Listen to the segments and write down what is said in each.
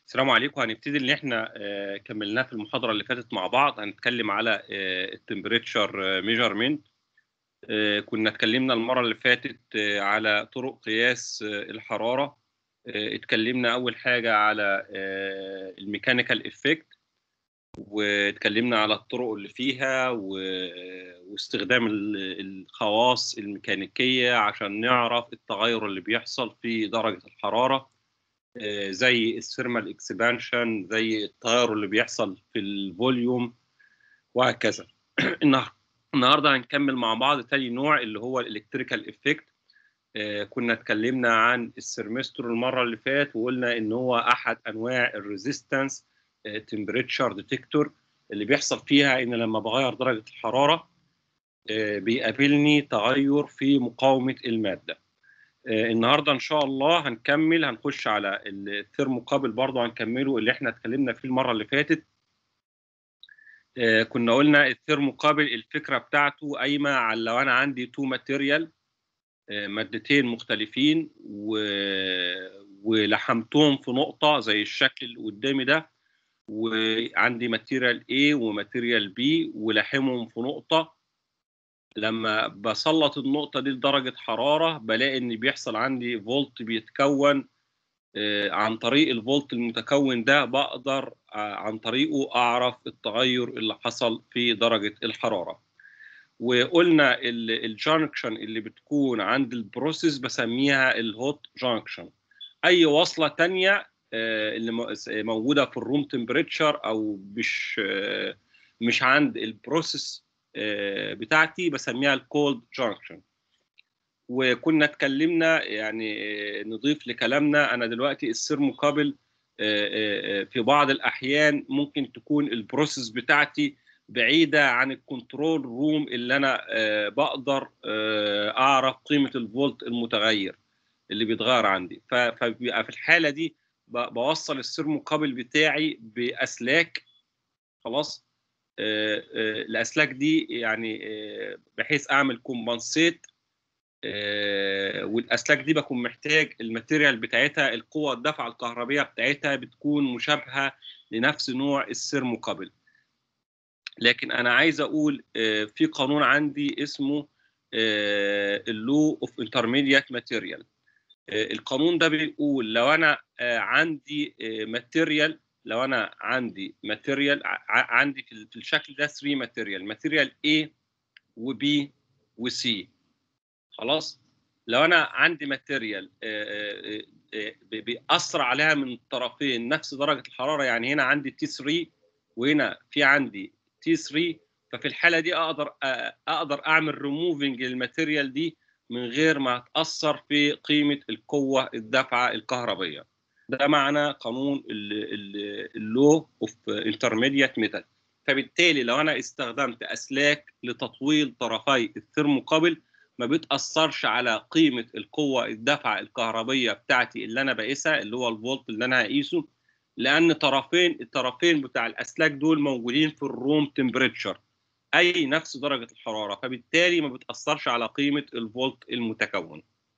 السلام عليكم هنبتدي اللي احنا آه، كملناه في المحاضره اللي فاتت مع بعض هنتكلم على التمبريتشر ميجرمنت كنا اتكلمنا المره اللي فاتت آه، على طرق قياس آه، الحراره آه، اتكلمنا اول حاجه على الميكانيكال افكت واتكلمنا على الطرق اللي فيها و- واستخدام ال- الخواص الميكانيكيه عشان نعرف التغير اللي بيحصل في درجه الحراره آه، زي الثيرمال اكسبانشن زي التغير اللي بيحصل في الفوليوم وهكذا النهار- النهارده هنكمل مع بعض تاني نوع اللي هو الالكتريكال افكت كنا اتكلمنا عن السيرمستر المره اللي فات وقلنا ان هو احد انواع الريزيستنس تمبريتشر ديتكتور اللي بيحصل فيها ان لما بغير درجه الحراره آه، بيقابلني تغير في مقاومه الماده آه، النهارده ان شاء الله هنكمل هنخش على الثيرموقابل برضه هنكمله اللي احنا اتكلمنا فيه المره اللي فاتت آه، كنا قلنا الثيرموقابل الفكره بتاعته قايمه على لو انا عندي تو ماتيريال مادتين مختلفين و... ولحمتهم في نقطه زي الشكل اللي قدامي ده وعندي ماتيريال A وماتيريال B ولحمهم في نقطه لما بسلط النقطة دي لدرجة حرارة بلاقي إن بيحصل عندي فولت بيتكون آه، عن طريق الفولت المتكون ده بقدر آه، عن طريقه أعرف التغير اللي حصل في درجة الحرارة وقلنا الجانكشن اللي بتكون عند البروسيس بسميها الهوت جانكشن أي وصلة تانية آه، اللي م- موجودة في الروم تمبريتشر أو مش آه، مش عند البروسيس آه، بتاعتي بسميها الكولد جانكشن وكنا اتكلمنا يعني آه، نضيف لكلامنا انا دلوقتي السيرموكابل آه، آه، آه، في بعض الاحيان ممكن تكون البروسيس بتاعتي بعيده عن الكنترول روم اللي انا آه، بقدر آه، اعرف قيمه الفولت المتغير اللي بيتغير عندي ف- فبيبقى في الحاله دي ب- بوصل السيرموكابل بتاعي باسلاك خلاص آه، آه، الاسلاك دي يعني آه، بحيث اعمل كومبنسيت والاسلاك دي بكون محتاج الماتيريال بتاعتها القوه الدفع الكهربيه بتاعتها بتكون مشابهه لنفس نوع السيرموكابل لكن انا عايز اقول آه، في قانون عندي اسمه اللو اوف انترميديات ماتيريال القانون ده بيقول لو انا آه، عندي ماتيريال لو انا عندي ماتيريال عندي في ال- في الشكل ده 3 ماتيريال ماتيريال A وB وC خلاص لو انا عندي ماتيريال بيأثر عليها من طرفين نفس درجه الحراره يعني هنا عندي تي 3 وهنا في عندي تي 3 ففي الحاله دي اقدر آه، اقدر اعمل ريموفنج للماتيريال دي من غير ما تاثر في قيمه القوه الدافعه الكهربيه ده معنى قانون اللو اوف انترميديات ميثود فبالتالي لو انا استخدمت اسلاك لتطويل طرفي الثيرموقابل ما بتاثرش على قيمه القوه الدفعه الكهربيه بتاعتي اللي انا بقيسها اللي هو الفولت اللي انا هقيسه لان طرفين الطرفين بتاع الاسلاك دول موجودين في الروم تمبريتشر اي نفس درجه الحراره فبالتالي ما بتاثرش على قيمه الفولت المتكون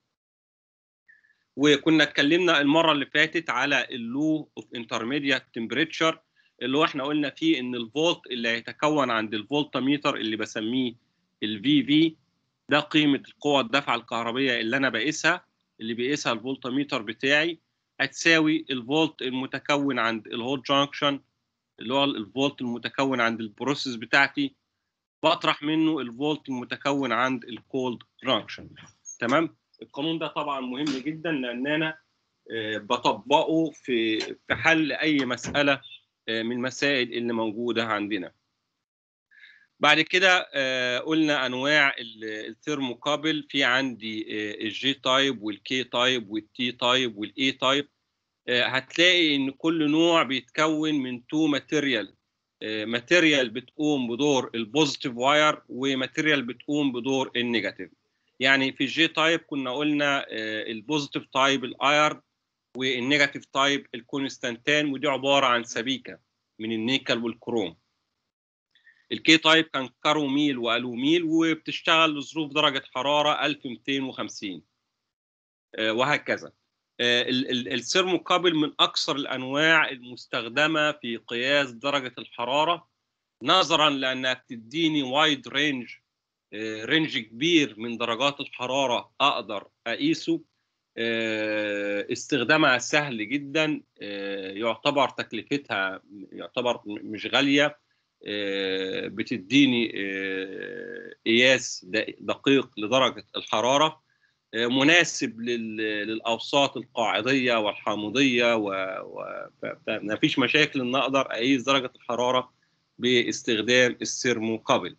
وكنا اتكلمنا المره اللي فاتت على اللو اوف انترميديات تمبريتشر اللي هو احنا قلنا فيه ان الفولت اللي هيتكون عند الفولتميتر اللي بسميه الفي في ده قيمه القوه الدفعه الكهربيه اللي انا بقيسها اللي بيقيسها الفولتميتر بتاعي هتساوي الفولت المتكون عند الهوت جانكشن اللي هو الفولت المتكون عند البروسيس بتاعتي بطرح منه الفولت المتكون عند الكولد جانكشن تمام القانون ده طبعا مهم جدا لان انا آه، بطبقه في في حل اي مساله آه، من المسائل اللي موجوده عندنا بعد كده آه، قلنا انواع ال- الثيرموكابل في عندي آه، الجي تايب والكي تايب والتي تايب والاي تايب آه، هتلاقي ان كل نوع بيتكون من تو ماتيريال ماتيريال بتقوم بدور البوزيتيف واير وماتيريال بتقوم بدور النيجاتيف يعني في الجي تايب كنا قلنا البوزيتيف تايب الاير والنيجاتيف تايب الكونستانتان ودي عباره عن سبيكه من النيكل والكروم الكي تايب كان كاروميل والوميل وبتشتغل لظروف درجه حراره 1250 آه، وهكذا السيرموكابل من اكثر الانواع المستخدمه في قياس درجه الحراره نظرا لانها بتديني وايد رينج رينج كبير من درجات الحراره اقدر اقيسه استخدامها سهل جدا يعتبر تكلفتها يعتبر مش غاليه بتديني قياس دقيق لدرجه الحراره مناسب للاوساط القاعديه والحامضيه وما فيش مشاكل ان اقدر اقيس درجه الحراره باستخدام السيرموكابل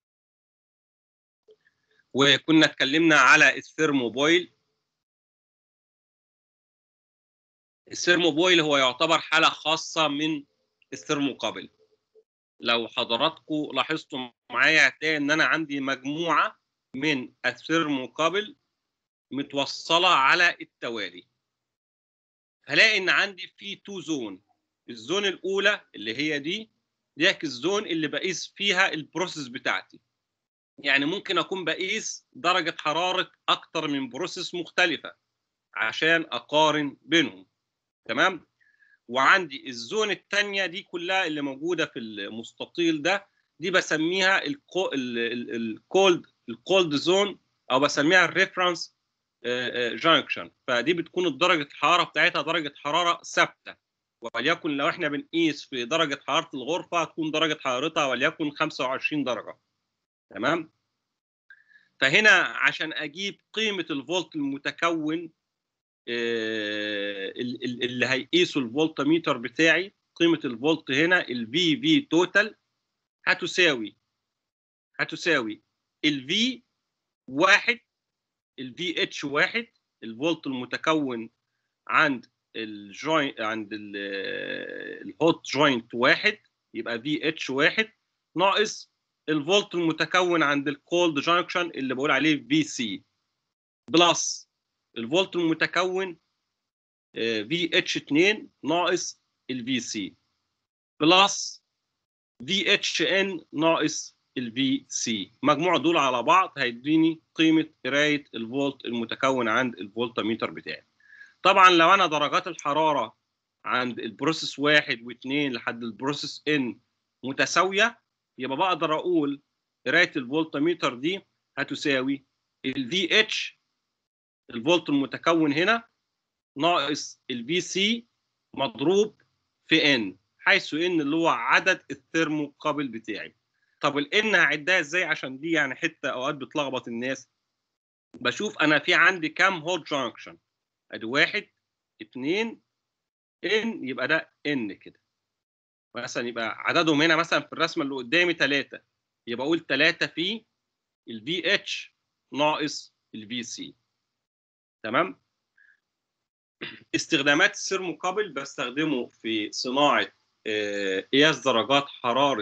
وكنا اتكلمنا على الثيرموبويل الثيرموبويل هو يعتبر حاله خاصه من الثيرموكابل لو حضراتكم لاحظتوا معايا هتلاقي ان انا عندي مجموعه من الثيرموكابل متوصله على التوالي هلاقي ان عندي في تو زون الزون الاولى اللي هي دي ديك الزون اللي بقيس فيها البروسيس بتاعتي يعني ممكن اكون بقيس درجه حراره اكتر من بروسيس مختلفه عشان اقارن بينهم تمام وعندي الزون الثانيه دي كلها اللي موجوده في المستطيل ده دي بسميها الكولد الكولد زون او بسميها الريفرنس جانكشن فدي بتكون درجه الحراره بتاعتها درجه حراره ثابته وليكن لو احنا بنقيس في درجه حراره الغرفه هتكون درجه حرارتها وليكن 25 درجه تمام فهنا عشان اجيب قيمه الفولت المتكون اللي هيقيسوا الفولتميتر بتاعي قيمه الفولت هنا الفي في توتال هتساوي هتساوي الفي واحد الفي اتش واحد الفولت المتكون عند الجوينت عند الهوت جوينت واحد يبقى في اتش واحد ناقص الفولت المتكون عند الكولد جانكشن اللي بقول عليه في سي بلس الفولت المتكون في اتش 2 ناقص الفي سي بلس في اتش ان ناقص الفي سي مجموع دول على بعض هيديني قيمه قرايه الفولت المتكون عند الفولتميتر بتاعي طبعا لو انا درجات الحراره عند البروسيس واحد واثنين لحد البروسيس ان متساويه يبقى بقدر اقول قرايه الفولتميتر دي هتساوي الفي اتش الفولت المتكون هنا ناقص الفي سي مضروب في ان حيث ان اللي هو عدد الثيرموقابل بتاعي طب الان هعدها ازاي عشان دي يعني حته اوقات بتلخبط الناس بشوف انا في عندي كام هوت جانكشن ادي واحد اثنين ان يبقى ده ان كده مثلا يبقى عددهم هنا مثلا في الرسمه اللي قدامي ثلاثه يبقى اقول ثلاثه في الفي اتش ناقص الفي سي تمام استخدامات السيرموكابل بستخدمه في صناعه قياس درجات حراره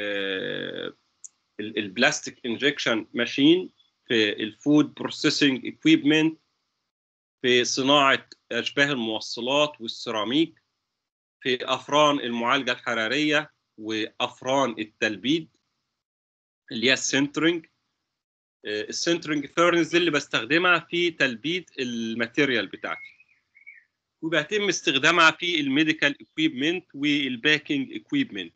البلاستيك انجكشن ماشين في الفود بروسيسنج اكويبمنت في صناعه اشباه الموصلات والسيراميك في افران المعالجه الحراريه وافران التلبيد اللي هي السنترنج السنترنج فيرنز اللي بستخدمها في تلبيد الماتيريال بتاعتي وبيتم استخدامها في الميديكال اكويبمنت والباكينج اكويبمنت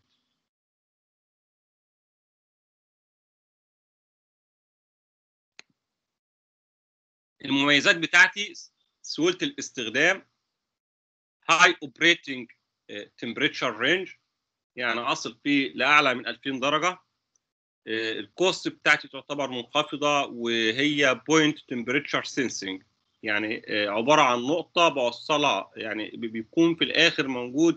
المميزات بتاعتي سهوله الاستخدام هاي اوبريتنج تمبريتشر رينج يعني اصل فيه لاعلى من 2000 درجه الكوست بتاعتي تعتبر منخفضه وهي بوينت تمبريتشر سينسنج يعني عباره عن نقطه بوصلها يعني بيكون في الاخر موجود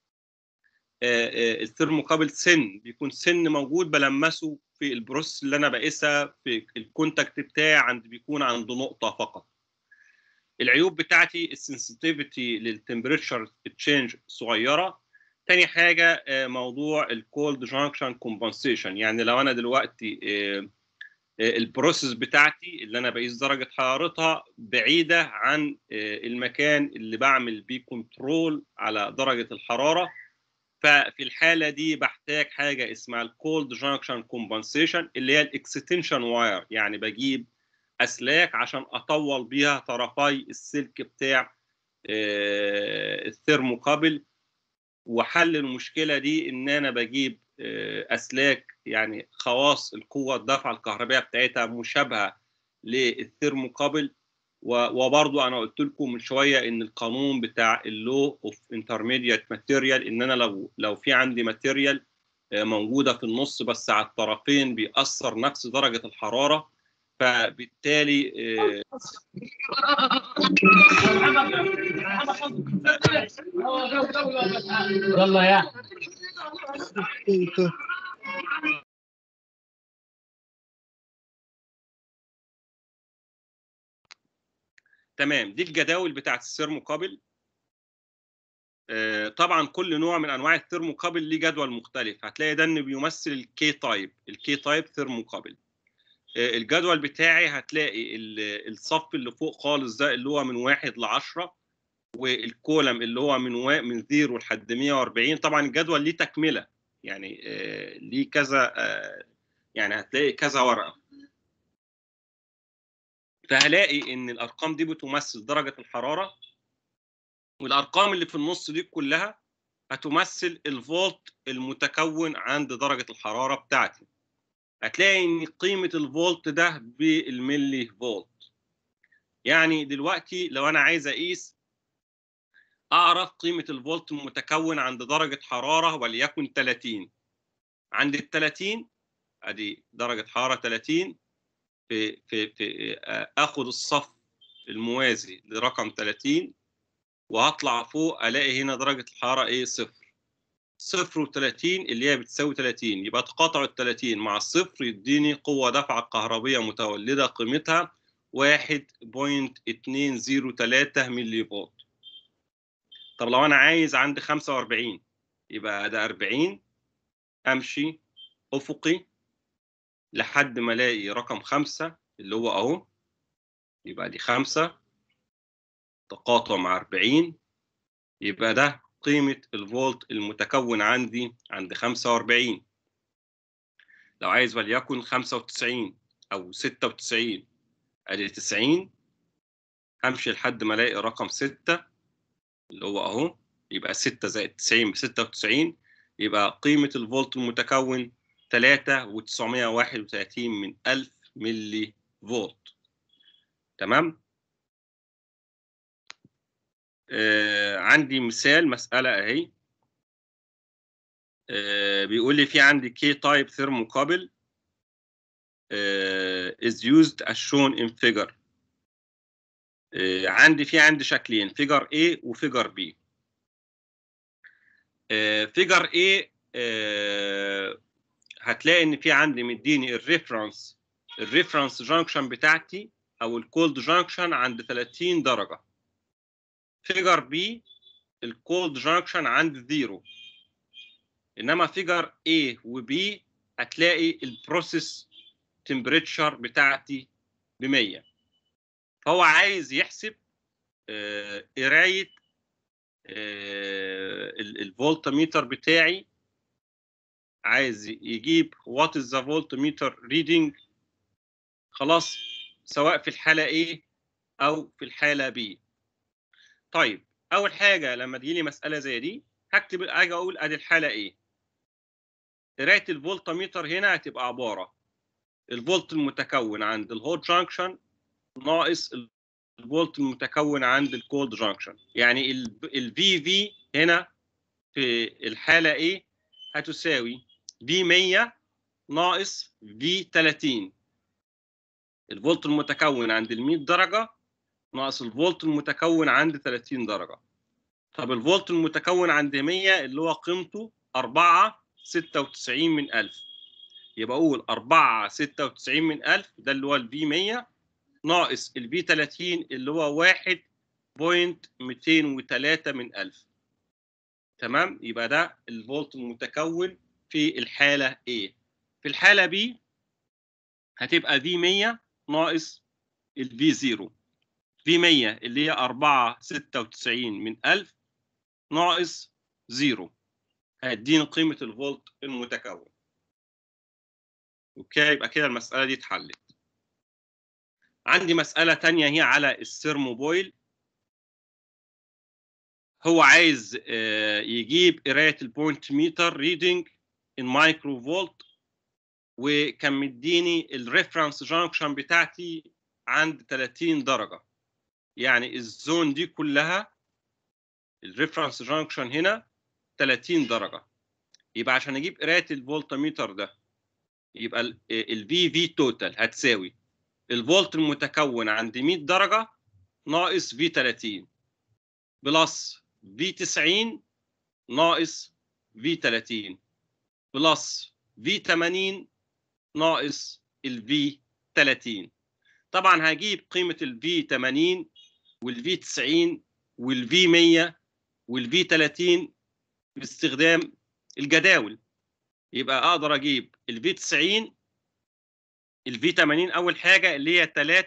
الثيرموكابل سن بيكون سن موجود بلمسه في البروس اللي انا بقيسها في الكونتاكت بتاعي عند بيكون عند نقطه فقط العيوب بتاعتي السنسيتيفيتي للتمبريتشر تشينج صغيره تاني حاجه موضوع الكولد جانكشن كومبنسيشن يعني لو انا دلوقتي البروسيس بتاعتي اللي انا بقيس درجه حرارتها بعيده عن المكان اللي بعمل بيه كنترول على درجه الحراره ففي الحاله دي بحتاج حاجه اسمها الكولد جانكشن كومبنسيشن اللي هي الاكستنشن واير يعني بجيب اسلاك عشان اطول بيها طرفي السلك بتاع آه، الثيرموكابل وحل المشكله دي ان انا بجيب آه، اسلاك يعني خواص القوه الدفع الكهربائيه بتاعتها مشابهه للثيرموكابل و- وبرضو انا قلت لكم من شويه ان القانون بتاع اللو اوف انترميديت ماتيريال ان انا لو لو في عندي ماتيريال موجوده في النص بس على الطرفين بيأثر نفس درجه الحراره فبالتالي آه، يلا يا تمام دي الجداول بتاعت الثيرموكابل آه، طبعا كل نوع من انواع الثيرموكابل ليه جدول مختلف هتلاقي ده انه بيمثل الكي تايب الكي تايب ثيرموكابل آه، الجدول بتاعي هتلاقي ال- الصف اللي فوق خالص ده اللي هو من واحد ل 10 والكولم اللي هو من وا- من 0 لحد 140 طبعا الجدول ليه تكمله يعني آه، ليه كذا آه، يعني هتلاقي كذا ورقه فهلاقي ان الارقام دي بتمثل درجه الحراره والارقام اللي في النص دي كلها هتمثل الفولت المتكون عند درجه الحراره بتاعتي هتلاقي ان قيمه الفولت ده بالملي فولت يعني دلوقتي لو انا عايز اقيس اعرف قيمه الفولت المتكون عند درجه حراره وليكن 30 عند ال 30 ادي درجه حراره 30 في في في آه، اخد الصف الموازي لرقم 30 وهطلع فوق الاقي هنا درجه الحراره ايه صفر صفر و30 اللي هي بتساوي 30 يبقى تقاطع ال 30 مع الصفر يديني قوه دفعه كهربيه متولده قيمتها 1.203 ملي فولت طب لو انا عايز عند 45 يبقى ده 40 امشي افقي لحد ما الاقي رقم خمسة اللي هو اهو يبقى دي خمسة تقاطع مع 40 يبقى ده قيمة الفولت المتكون عندي عند 45 لو عايز وليكن 95 أو 96 أدي 90 همشي لحد ما ألاقي رقم 6 اللي هو أهو يبقى 6 زائد 90 ب 96 يبقى قيمة الفولت المتكون 3931 من 1000 ملي فولت تمام؟ آه عندي مثال مسألة أهي آه بيقول لي في عندي K type thermocouple آه is used as shown in figure آه عندي في عندي شكلين figure A وفيجر B آه figure A آه هتلاقي ان في عندي مديني الريفرنس الريفرنس جانكشن بتاعتي او الكولد جانكشن عند 30 درجه فيجر بي الكولد جانكشن عند زيرو انما فيجر A وB هتلاقي البروسيس تمبريتشر بتاعتي ب 100 فهو عايز يحسب آه، قرايه آه، ال- الفولتميتر بتاعي عايز يجيب وات از ذا فولتميتر ريدنج خلاص سواء في الحاله A او في الحاله B طيب اول حاجه لما تجيلي مساله زي دي هكتب اجي اقول ادي الحاله ايه قرايه الفولتميتر هنا هتبقى عباره الفولت المتكون عند الهوت جانكشن ناقص الفولت المتكون عند الكولد جانكشن يعني الفي في هنا في الحاله ايه هتساوي في 100 ناقص في 30 الفولت المتكون عند ال 100 درجه ناقص الفولت المتكون عند 30 درجة طب الفولت المتكون عند 100 اللي هو قيمته 4 96 من 1000 يبقى اقول 4 96 من 1000 ده اللي هو الفي 100 ناقص الفي 30 اللي هو 1.203 من 1000 تمام يبقى ده الفولت المتكون في الحالة A في الحالة B هتبقى في 100 ناقص الفي 0 في 100 اللي هي 4 96 من 1000 ناقص 0 هيديني قيمة الفولت المتكون اوكي يبقى كده المسألة دي اتحلت عندي مسألة تانية هي على السيرموبويل هو عايز آه، يجيب قرايه البوينت ميتر ريدنج ان مايكرو فولت وكان مديني الريفرنس جانكشن بتاعتي عند 30 درجه يعني الزون دي كلها الريفرنس جانكشن هنا 30 درجه يبقى عشان اجيب قرايه الفولتميتر ده يبقى الفي في توتال هتساوي الفولت المتكون عند 100 درجه ناقص في 30 بلس في 90 ناقص في 30 بلس في 80 ناقص الفي 30 طبعا هجيب قيمه الفي 80 والفي 90 والفي 100 والفي 30 باستخدام الجداول يبقى اقدر اجيب الفي 90 الفي 80 اول حاجه اللي هي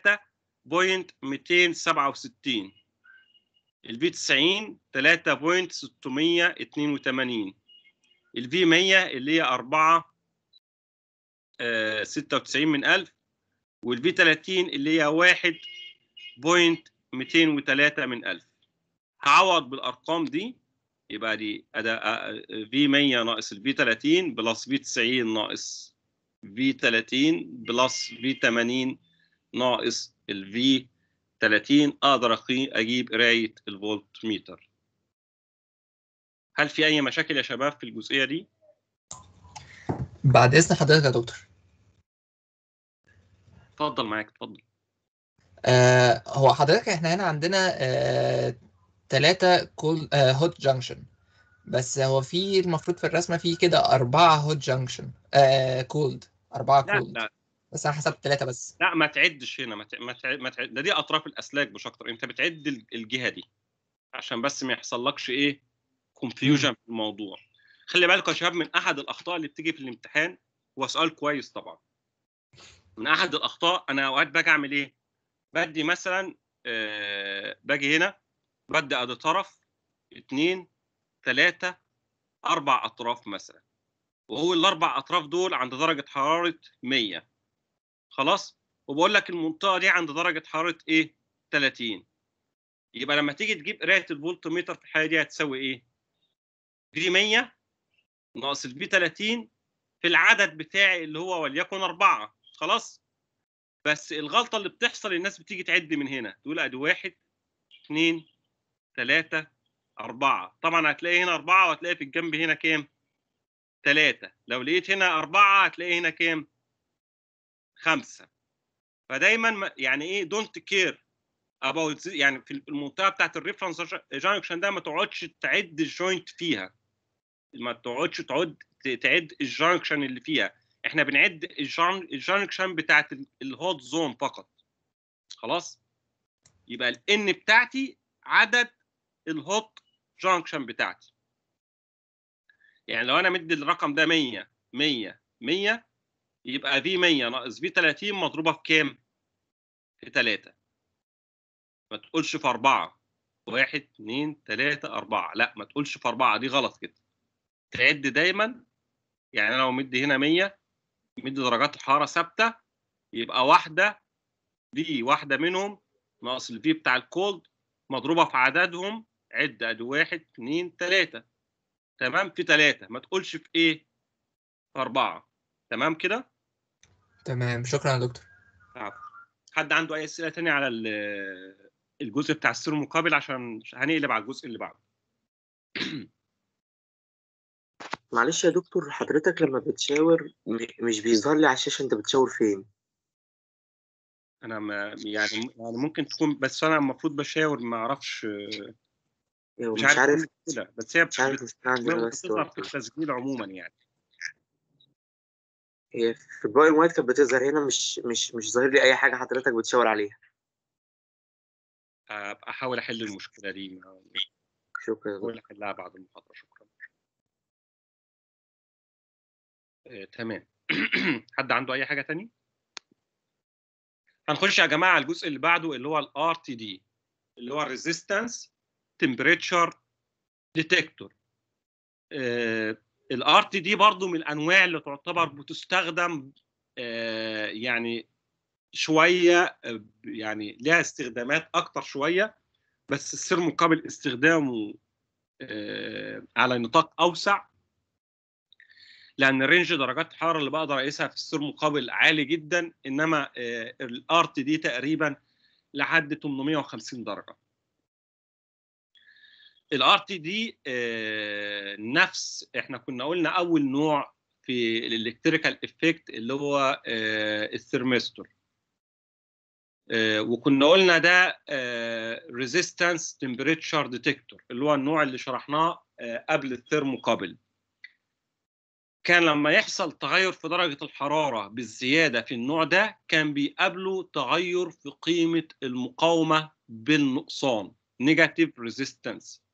3.267 الفي 90 3.682 الفي 100 اللي هي 4 آه، 96 من 1000 والفي 30 اللي هي 1.203 من 1000 هعوض بالارقام دي يبقى دي اداء في 100 ناقص الفي 30 بلس في 90 ناقص في 30 بلس في 80 ناقص الفي 30 اقدر أقي- اجيب قرايه الفولت ميتر هل في اي مشاكل يا شباب في الجزئيه دي بعد اذن حضرتك يا دكتور اتفضل معاك اتفضل آه هو حضرتك احنا هنا عندنا آه تلاتة كول آه هوت جانكشن بس هو في المفروض في الرسمة في كده أربعة هوت جانكشن آه كولد أربعة لا كولد لا بس أنا حسبت تلاتة بس لا ما تعدش هنا ما تع- ما تع- ما تعد ده دي اطراف الاسلاك مش اكتر انت بتعد ال- الجهه دي عشان بس ما يحصلكش ايه كونفيوجن في الموضوع خلي بالكم يا شباب من احد الاخطاء اللي بتيجي في الامتحان هو سؤال كويس طبعا من احد الاخطاء انا اوقات باجي اعمل ايه بدي مثلا آه باجي هنا بدي ادي طرف اثنين ثلاثة أربع أطراف مثلا وهو الأربع أطراف دول عند درجة حرارة 100 خلاص وبقول لك المنطقة دي عند درجة حرارة إيه 30 يبقى لما تيجي تجيب قراية الفولتميتر في الحالة دي هتساوي إيه في 100 ناقص الفي 30 في العدد بتاعي اللي هو وليكن أربعة خلاص بس الغلطة اللي بتحصل الناس بتيجي تعد من هنا تقول أدي واحد اثنين ثلاثة أربعة طبعا هتلاقي هنا أربعة وهتلاقي في الجنب هنا كام؟ ثلاثة لو لقيت هنا أربعة هتلاقي هنا كام؟ خمسة فدايما ما- يعني إيه دونت كير about يعني في المنطقة بتاعت الريفرنس جانكشن ده ما تقعدش تعد الجوينت فيها ما تقعدش تعد تعد الجانكشن اللي فيها احنا بنعد الجان- الجانكشن بتاعت ال- الهوت زون فقط خلاص يبقى الان بتاعتي عدد الهوت جانكشن بتاعتي يعني لو انا مدي الرقم ده 100 100 100 يبقى في 100 ناقص في 30 مضروبه في كام؟ في 3 ما تقولش في 4 1 2 3 4 لا ما تقولش في 4 دي غلط كده تعد دايما يعني انا لو مدي هنا 100 مدي درجات الحراره ثابته يبقى واحده في واحده منهم ناقص الفي بتاع الكولد مضروبه في عددهم عد ادي 1 2 3 تمام في 3 ما تقولش في ايه؟ في 4 تمام كده؟ تمام شكرا يا دكتور عفوا. حد عنده اي اسئله تانية على ال- الجزء بتاع السير المقابل عشان هنقلب على الجزء اللي بعده معلش يا دكتور حضرتك لما بتشاور م- مش بيظهر لي على الشاشة انت بتشاور فين انا ما يعني يعني ممكن تكون بس انا المفروض بشاور ما اعرفش يعني مش مش عارف عارف إيه المشكلة، بس هي مش عارف مش عندنا بس بتظهر ولا في إيه. التسجيل عموما يعني هي في الباقي المواد كانت بتظهر هنا مش مش مش ظاهر لي اي حاجة حضرتك بتشاور عليها ابقى احاول احل المشكله دي ما- شكرا يا دكتور احاول احلها بعد المحاضره شكرا آه، تمام حد عنده اي حاجه تاني هنخش يا جماعه على الجزء اللي بعده اللي هو الار تي دي اللي هو الريزيستنس تمبريتشر ديتكتور الار تي دي برضو من الانواع اللي تعتبر بتستخدم آه، يعني شويه آه، يعني لها استخدامات اكتر شويه بس السير مقابل استخدامه آه، على نطاق اوسع لان رينج درجات الحراره اللي بقدر اقيسها في السير مقابل عالي جدا انما الارت دي تقريبا لحد 850 درجه الار تي دي نفس احنا كنا قلنا اول نوع في الالكتريكال افكت اللي هو آه، الثرمستور آه، وكنا قلنا ده ريزيستنس تمبريتشر ديتكتور اللي هو النوع اللي شرحناه آه، قبل الثيرموكابل كان لما يحصل تغير في درجة الحرارة بالزيادة في النوع ده كان بيقابله تغير في قيمة المقاومة بالنقصان نيجاتيف ريزيستنس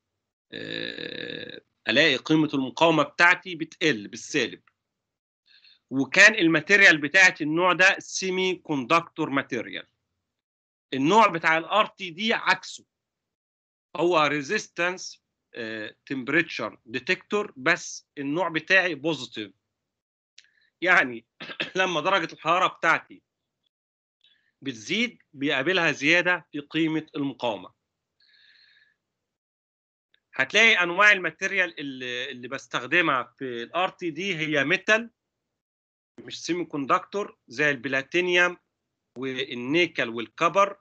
الاقي قيمة المقاومة بتاعتي بتقل بالسالب وكان الماتيريال بتاعت النوع ده سيمي كوندكتور ماتيريال النوع بتاع الار تي دي عكسه هو ريزيستنس تمبريتشر ديتكتور بس النوع بتاعي بوزيتيف يعني لما درجة الحرارة بتاعتي بتزيد بيقابلها زيادة في قيمة المقاومة هتلاقي انواع الماتيريال اللي, اللي بستخدمها في الار تي دي هي ميتال مش سيمي كوندكتور زي البلاتينيوم والنيكل والكبر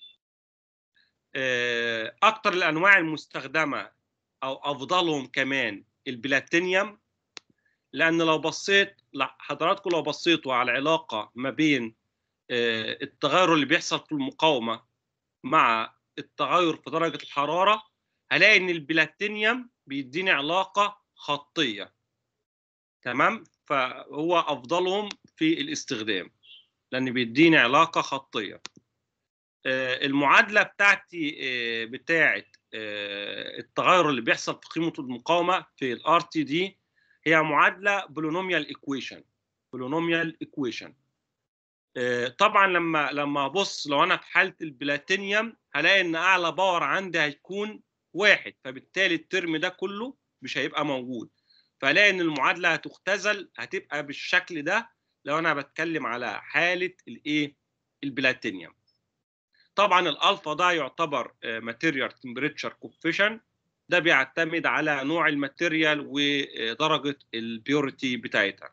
آه، اكتر الانواع المستخدمه او افضلهم كمان البلاتينيوم لان لو بصيت حضراتكم لو بصيتوا على العلاقه ما بين آه، التغير اللي بيحصل في المقاومه مع التغير في درجه الحراره هلاقي ان البلاتينيوم بيديني علاقه خطيه تمام فهو افضلهم في الاستخدام لان بيديني علاقه خطيه آه، المعادله بتاعتي آه، بتاعه آه، التغير اللي بيحصل في قيمه المقاومه في الار تي دي هي معادله بولينوميال ايكويشن بولينوميال ايكويشن طبعا لما لما ابص لو انا في حاله البلاتينيوم هلاقي ان اعلى باور عندي هيكون واحد فبالتالي الترم ده كله مش هيبقى موجود فلاقي ان المعادله هتختزل هتبقى بالشكل ده لو انا بتكلم على حاله الايه البلاتينيوم طبعا الالفا ده يعتبر ماتيريال تمبريتشر كوفيشن ده بيعتمد على نوع الماتيريال ودرجه البيوريتي بتاعتها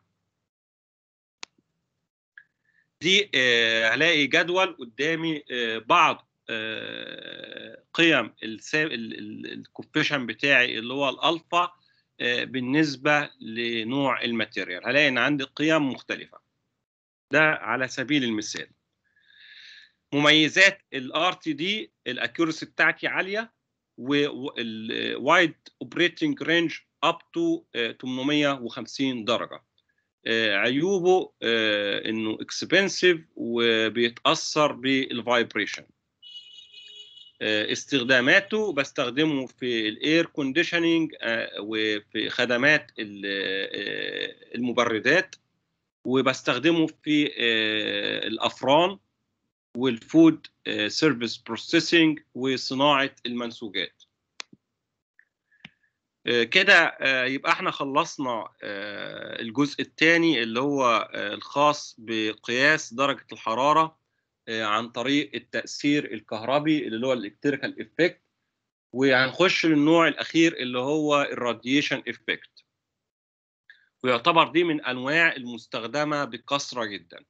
دي هلاقي جدول قدامي بعض قيم الكوفيشن بتاعي اللي هو الالفا بالنسبه لنوع الماتيريال هلاقي ان عندي قيم مختلفه ده على سبيل المثال مميزات الار تي دي الاكيورسي بتاعتي عاليه والوايد اوبريتنج رينج اب تو 850 درجه عيوبه انه اكسبنسيف وبيتاثر بالفايبريشن استخداماته بستخدمه في الاير كونديشننج وفي خدمات المبردات وبستخدمه في الافران والفود سيرفيس بروسيسنج وصناعه المنسوجات كده يبقى احنا خلصنا الجزء الثاني اللي هو الخاص بقياس درجه الحراره عن طريق التاثير الكهربي اللي هو الالكتريكال افكت وهنخش للنوع الاخير اللي هو الراديشن افكت ويعتبر دي من انواع المستخدمه بكثره جدا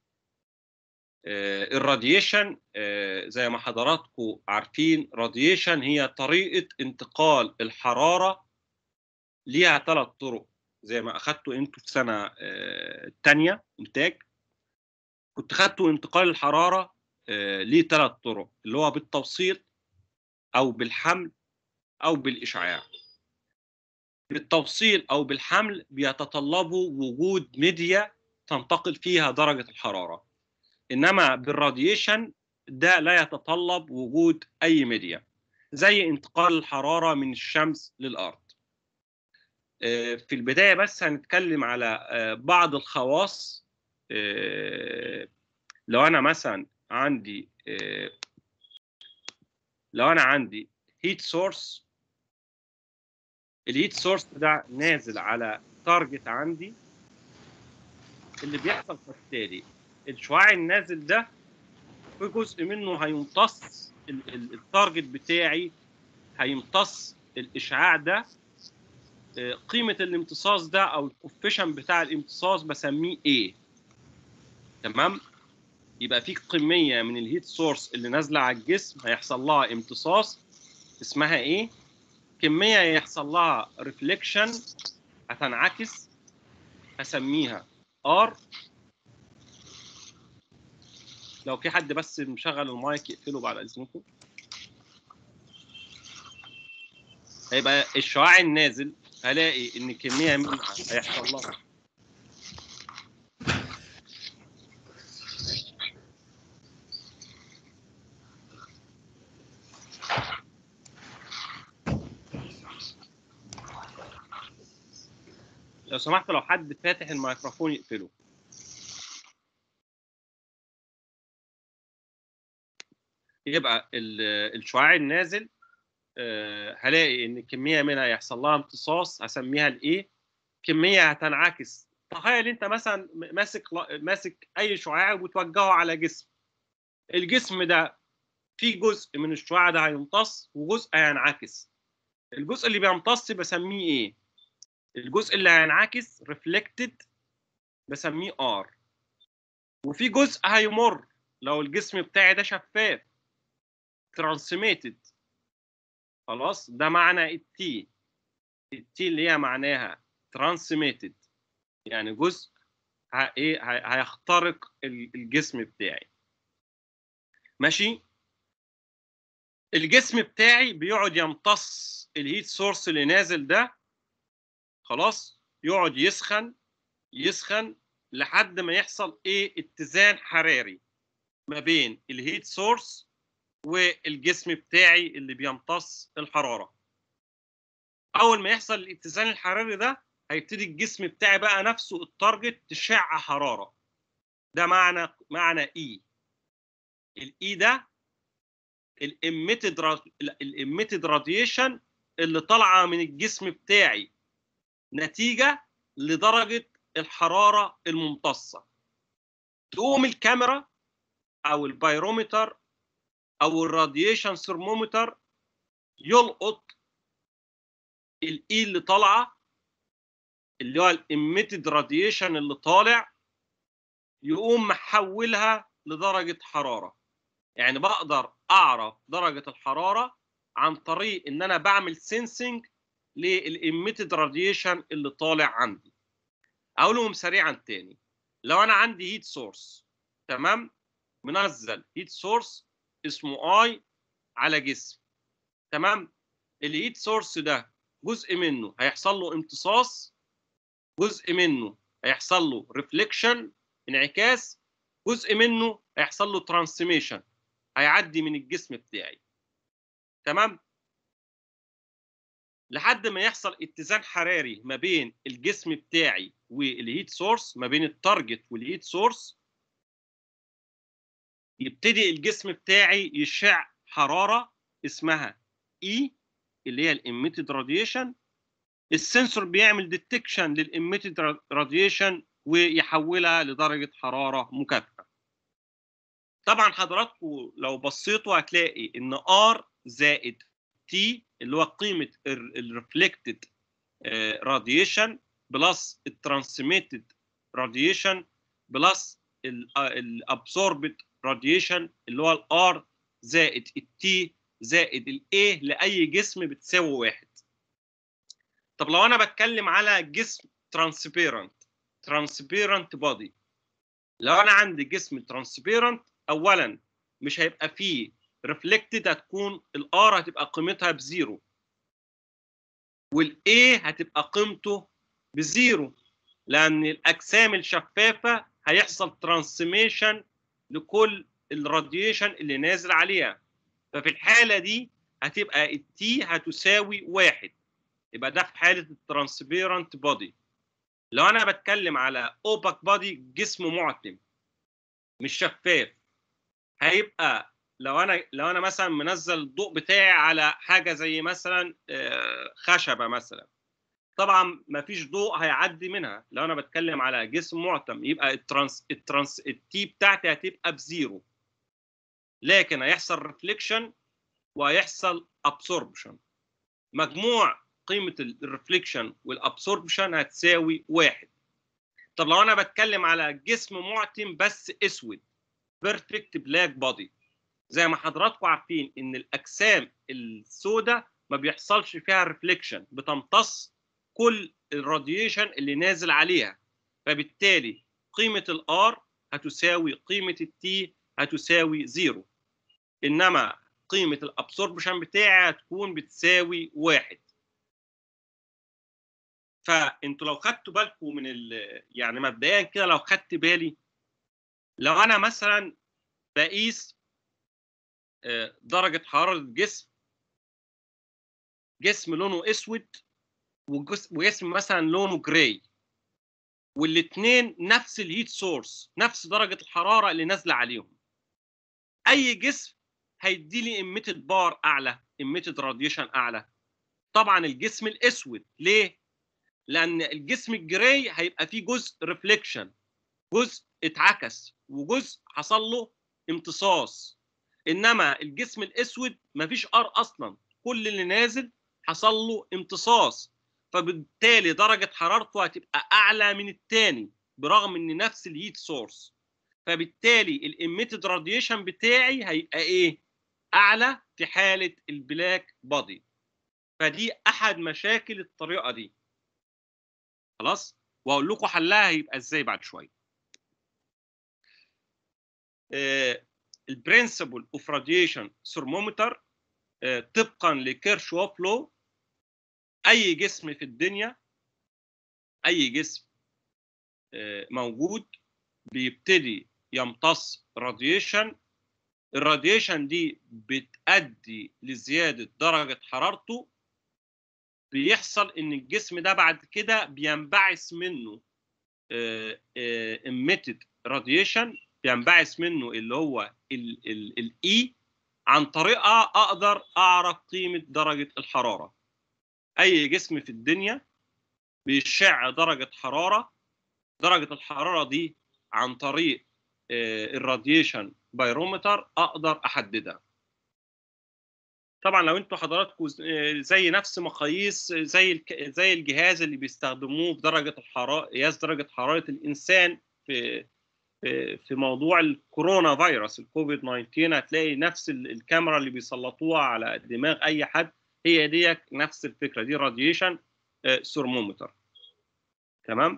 الراديشن زي ما حضراتكم عارفين راديشن هي طريقه انتقال الحراره ليها ثلاث طرق زي ما اخدتوا انتوا في سنه الثانيه انتاج كنت خدتوا انتقال الحراره ليه ثلاث طرق اللي هو بالتوصيل او بالحمل او بالاشعاع بالتوصيل او بالحمل بيتطلبوا وجود ميديا تنتقل فيها درجه الحراره انما بالراديشن ده لا يتطلب وجود اي ميديا زي انتقال الحراره من الشمس للارض في البدايه بس هنتكلم على بعض الخواص لو انا مثلا عندي لو انا عندي هيت سورس الهيت سورس ده نازل على تارجت عندي اللي بيحصل كالتالي الشعاع النازل ده في جزء منه هيمتص التارجت بتاعي هيمتص الاشعاع ده آه، قيمه الامتصاص ده او الكوفيشن بتاع الامتصاص بسميه ايه تمام يبقى في كميه من الهيت سورس اللي نازله على الجسم هيحصل لها امتصاص اسمها ايه كميه يحصل لها ريفليكشن هتنعكس هسميها ار لو في حد بس مشغل المايك يقفله بعد اذنكم هيبقى الشعاع النازل هلاقي ان كميه منها هيحصل لها لو سمحت لو حد فاتح الميكروفون يقفله يبقى ال- الشعاع النازل آه، هلاقي ان كميه منها يحصل لها امتصاص هسميها الايه كميه هتنعكس تخيل انت مثلا م- ماسك ل- ماسك اي شعاع وبتوجهه على جسم الجسم ده في جزء من الشعاع ده هيمتص وجزء هينعكس الجزء اللي بيمتص بسميه ايه الجزء اللي هينعكس ريفلكتد بسميه ار وفي جزء هيمر لو الجسم بتاعي ده شفاف ترانسميتد خلاص ده معنى التي التي اللي هي معناها ترانسميتد يعني جزء ه- ايه ه- هيخترق ال- الجسم بتاعي ماشي الجسم بتاعي بيقعد يمتص الهيت سورس اللي نازل ده خلاص يقعد يسخن يسخن لحد ما يحصل ايه اتزان حراري ما بين الهيت سورس والجسم بتاعي اللي بيمتص الحراره اول ما يحصل الاتزان الحراري ده هيبتدي الجسم بتاعي بقى نفسه التارجت تشع حراره ده معنى معنى اي الاي ده الاميتد الاميتد راديشن اللي طالعه من الجسم بتاعي نتيجه لدرجه الحراره الممتصه تقوم الكاميرا او البايرومتر او الراديشن ثرمومتر يلقط الاي اللي طالعه اللي هو الاميتد راديشن اللي طالع يقوم محولها لدرجه حراره يعني بقدر اعرف درجه الحراره عن طريق ان انا بعمل سينسنج للاميتد راديشن اللي طالع عندي اقولهم سريعا تاني لو انا عندي هيت سورس تمام منزل هيت سورس اسمه اي على جسم تمام الهيت سورس ده جزء منه هيحصل له امتصاص جزء منه هيحصل له ريفليكشن انعكاس جزء منه هيحصل له ترانسميشن هيعدي من الجسم بتاعي تمام لحد ما يحصل اتزان حراري ما بين الجسم بتاعي والهيت سورس ما بين التارجت والهيت سورس يبتدي الجسم بتاعي يشع حراره اسمها اي اللي هي الاميتد راديشن السنسور بيعمل ديتكشن للاميتد راديشن ويحولها لدرجه حراره مكافئه طبعا حضراتكم لو بصيتوا هتلاقي ان ار زائد تي اللي هو قيمه الريفلكتد راديشن بلس الترانسميتد راديشن بلس الابسوربد راديشن اللي هو الار زائد التي زائد الاي لاي جسم بتساوي واحد طب لو انا بتكلم على جسم ترانسبيرنت ترانسبيرنت بودي لو انا عندي جسم ترانسبيرنت اولا مش هيبقى فيه ريفلكتد هتكون الار هتبقى قيمتها بزيرو والاي هتبقى قيمته بزيرو لان الاجسام الشفافه هيحصل ترانسميشن لكل الراديشن اللي نازل عليها ففي الحاله دي هتبقى التي هتساوي واحد يبقى ده في حاله الترانسبيرنت بودي لو انا بتكلم على اوباك بودي جسم معتم مش شفاف هيبقى لو انا لو انا مثلا منزل الضوء بتاعي على حاجه زي مثلا آه، خشبه مثلا طبعا ما فيش ضوء هيعدي منها لو انا بتكلم على جسم معتم يبقى الترانس الترانس التي بتاعتي هتبقى بزيرو لكن هيحصل ريفليكشن وهيحصل ابسوربشن مجموع قيمه الريفليكشن والابسوربشن هتساوي واحد طب لو انا بتكلم على جسم معتم بس اسود بيرفكت بلاك بودي زي ما حضراتكم عارفين ان الاجسام السوداء ما بيحصلش فيها ريفليكشن بتمتص كل الراديشن اللي نازل عليها فبالتالي قيمه الار هتساوي قيمه التي هتساوي زيرو انما قيمه الابسوربشن بتاعي هتكون بتساوي واحد فانتوا لو خدتوا بالكم من ال يعني مبدئيا كده لو خدت بالي لو انا مثلا بقيس آه، درجه حراره الجسم جسم لونه اسود وجس- وجسم مثلا لونه جراي والاثنين نفس الهيت سورس نفس درجه الحراره اللي نازله عليهم اي جسم هيدي لي ايميتد بار اعلى ايميتد راديشن اعلى طبعا الجسم الاسود ليه لان الجسم الجراي هيبقى فيه جزء ريفليكشن جزء اتعكس وجزء حصل له امتصاص انما الجسم الاسود مفيش ار اصلا كل اللي نازل حصل له امتصاص فبالتالي درجه حرارته هتبقى اعلى من الثاني برغم ان نفس الهيت سورس فبالتالي الاميتد راديشن بتاعي هيبقى ايه اعلى في حاله البلاك بودي فدي احد مشاكل الطريقه دي خلاص واقول لكم حلها هيبقى ازاي بعد شويه البرنسبل اوف راديشن ثرمومتر طبقا لكيرشوف لو اي جسم في الدنيا اي جسم آه، موجود بيبتدي يمتص راديشن الراديشن دي بتؤدي لزياده درجه حرارته بيحصل ان الجسم ده بعد كده بينبعث منه emitted راديشن بينبعث منه اللي هو الاي عن طريقه اقدر اعرف قيمه درجه الحراره اي جسم في الدنيا بيشع درجه حراره درجه الحراره دي عن طريق آه، الراديشن بايرومتر اقدر احددها طبعا لو انتوا حضراتكم آه، زي نفس مقاييس زي الك- زي الجهاز اللي بيستخدموه في درجه الحراره قياس درجه حراره الانسان في في في موضوع الكورونا فيروس الكوفيد 19 هتلاقي نفس ال- الكاميرا اللي بيسلطوها على دماغ اي حد هي دي نفس الفكره دي راديشن ثرمومتر تمام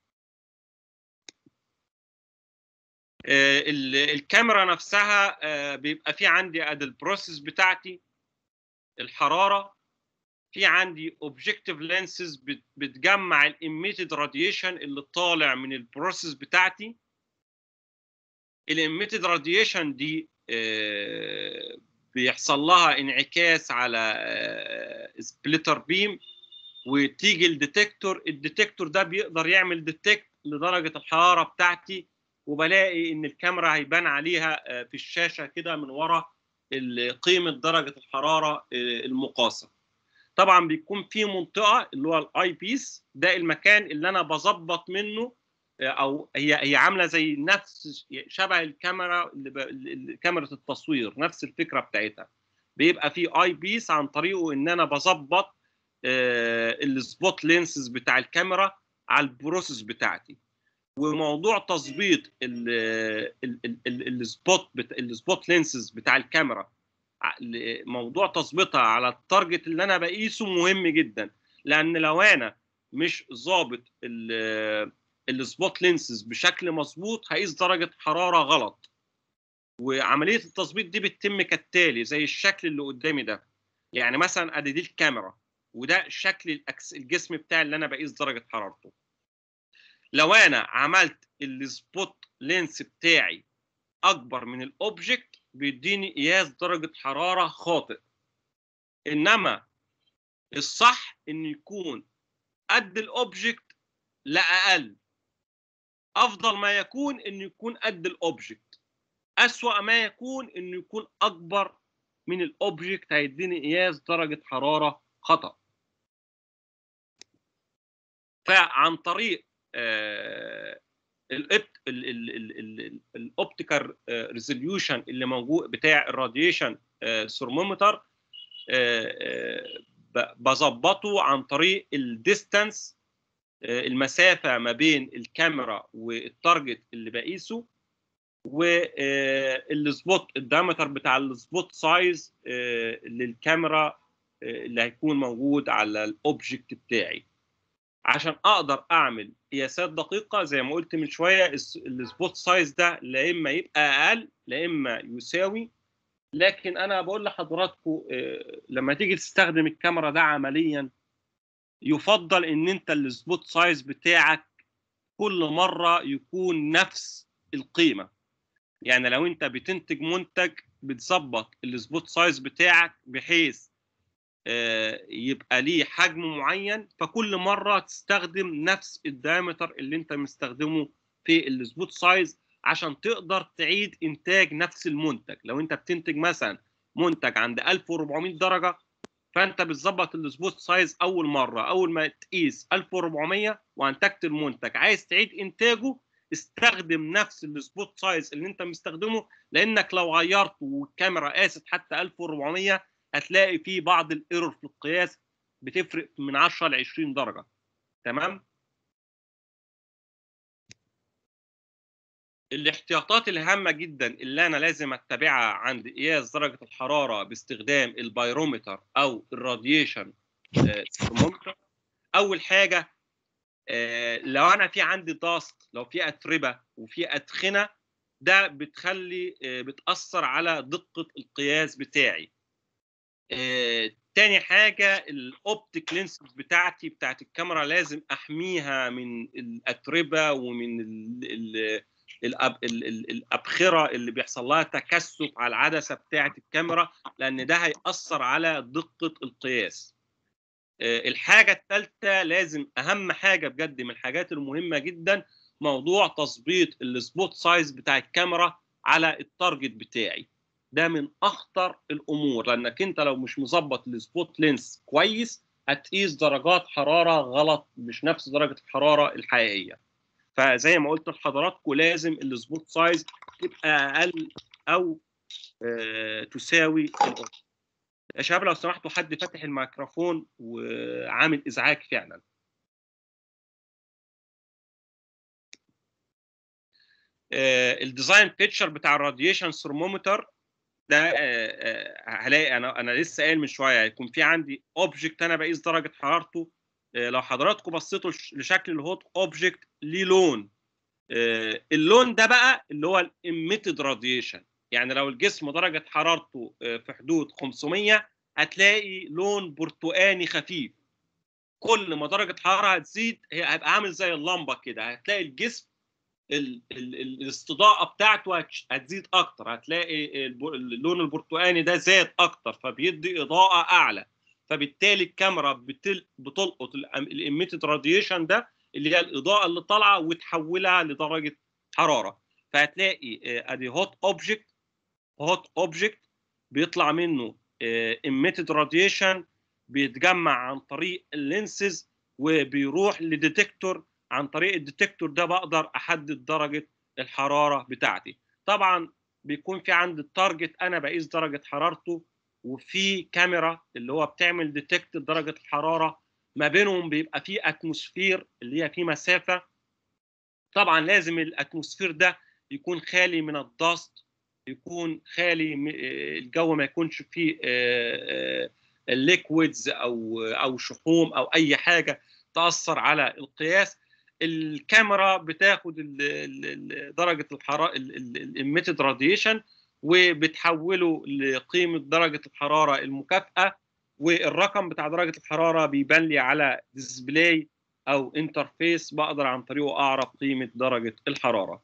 آه، ال- الكاميرا نفسها آه، بيبقى في عندي ادي البروسيس بتاعتي الحراره في عندي اوبجكتيف لينسز بتجمع الاميتد راديشن اللي طالع من البروسيس بتاعتي الاميتد راديشن دي آه، بيحصل لها انعكاس على سبليتر بيم وتيجي الديتكتور الديتكتور ده بيقدر يعمل ديتكت لدرجه الحراره بتاعتي وبلاقي ان الكاميرا هيبان عليها آه، في الشاشه كده من ورا ال- قيمه درجه الحراره آه، المقاسه طبعا بيكون في منطقه اللي هو الاي بيس ده المكان اللي انا بظبط منه آه، او هي هي عامله زي نفس شبه الكاميرا اللي ب... اللي- كاميرا التصوير نفس الفكره بتاعتها بيبقى في اي بيس عن طريقه ان انا بظبط آه، السبوت لينسز بتاع الكاميرا على البروسيس بتاعتي وموضوع تظبيط ال- ال- ال- ال- السبوت بت- السبوت لينسز بتاع الكاميرا ع- ل- موضوع تظبيطها على التارجت اللي انا بقيسه مهم جدا لان لو انا مش ظابط ال- السبوت لينسز بشكل مظبوط هقيس درجه حراره غلط وعمليه التظبيط دي بتتم كالتالي زي الشكل اللي قدامي ده يعني مثلا ادي دي الكاميرا وده شكل الأكس الجسم بتاعي اللي انا بقيس درجه حرارته لو انا عملت السبوت لينس بتاعي اكبر من الاوبجكت بيديني قياس درجه حراره خاطئ انما الصح ان يكون قد الاوبجكت لا اقل افضل ما يكون انه يكون قد الاوبجكت اسوا ما يكون انه يكون اكبر من الاوبجكت هيديني قياس درجه حراره خطا فعن طريق الاوبتيكال ريزوليوشن اللي موجود بتاع الراديشن ثرمومتر ب- بظبطه عن طريق الديستانس المسافه ما بين الكاميرا والتارجت اللي بقيسه والسبوت الدايمتر بتاع السبوت سايز للكاميرا آه، اللي هيكون موجود على الاوبجكت بتاعي عشان اقدر اعمل قياسات دقيقه زي ما قلت من شويه الس- السبوت سايز ده لا اما يبقى اقل لا اما يساوي لكن انا بقول لحضراتكم آه، لما تيجي تستخدم الكاميرا ده عمليا يفضل ان انت السبوت سايز بتاعك كل مره يكون نفس القيمه يعني لو انت بتنتج منتج بتظبط السبوت سايز بتاعك بحيث آه، يبقى ليه حجم معين فكل مره تستخدم نفس الدايمتر اللي انت مستخدمه في السبوت سايز عشان تقدر تعيد انتاج نفس المنتج لو انت بتنتج مثلا منتج عند 1400 درجه فانت بتظبط السبوت سايز اول مره اول ما تقيس 1400 وانتجت المنتج عايز تعيد انتاجه استخدم نفس السبوت سايز اللي انت مستخدمه لانك لو غيرت والكاميرا قاست حتى 1400 هتلاقي في بعض الايرور في القياس بتفرق من 10 ل 20 درجه تمام الاحتياطات الهامة جدا اللي أنا لازم أتبعها عند قياس درجة الحرارة باستخدام البايرومتر أو الراديشن ثرمومتر أول حاجة آه، لو أنا في عندي ضغط لو في أتربة وفي أدخنة ده بتخلي آه، بتأثر على دقة القياس بتاعي آه، تاني حاجة الأوبتيك لينسز بتاعتي بتاعت الكاميرا لازم أحميها من الأتربة ومن ال ال الأب ال ال الأبخرة اللي بيحصل لها تكثف على العدسة بتاعت الكاميرا لأن ده هيأثر على دقة القياس آه، الحاجة الثالثة لازم أهم حاجة بجد من الحاجات المهمة جدا موضوع تظبيط السبوت سايز بتاع الكاميرا على التارجت بتاعي ده من اخطر الامور لانك انت لو مش مظبط السبوت لينس كويس هتقيس درجات حراره غلط مش نفس درجه الحراره الحقيقيه فزي ما قلت لحضراتكم لازم السبوت سايز تبقى اقل او آه تساوي الأوضة. يا شباب لو سمحتوا حد فاتح الميكروفون وعامل ازعاج فعلا آه الديزاين بيكتشر بتاع الراديشن ثرمومتر ده آه، آه، هلاقي انا انا لسه قايل من شويه هيكون في عندي اوبجكت انا بقيس درجه حرارته آه، لو حضراتكم بصيتوا لش- لشكل الهوت اوبجكت ليه لون آه، اللون ده بقى اللي هو الاميتد راديشن يعني لو الجسم درجه حرارته آه، في حدود 500 هتلاقي لون برتقاني خفيف كل ما درجه الحراره هتزيد هي هيبقى عامل زي اللمبه كده هتلاقي الجسم ال ال ال الاستضاءه بتاعته هتش- هتزيد اكتر هتلاقي الب- اللون البرتقاني ده زاد اكتر فبيدي اضاءه اعلى فبالتالي الكاميرا بتل بتلقط الاميتد راديشن ده اللي هي الاضاءه اللي طالعه وتحولها لدرجه حراره فهتلاقي آه، ادي هوت اوبجكت هوت اوبجكت بيطلع منه اميتد راديشن بيتجمع عن طريق اللينسز وبيروح لديتكتور عن طريق الديتكتور ده بقدر احدد درجه الحراره بتاعتي طبعا بيكون في عندي التارجت انا بقيس درجه حرارته وفي كاميرا اللي هو بتعمل ديتكت درجه الحراره ما بينهم بيبقى في اتموسفير اللي هي في مسافه طبعا لازم الاتموسفير ده يكون خالي من الضغط يكون خالي م- آه، الجو ما يكونش فيه الليكويدز او او شحوم او اي حاجه تاثر على القياس الكاميرا بتاخد ال- ال- ال- درجه الحراره الاميتد راديشن وبتحوله لقيمه درجه الحراره المكافئه والرقم بتاع درجه الحراره بيبان لي على ديسبلاي او انترفيس بقدر عن طريقه اعرف قيمه درجه الحراره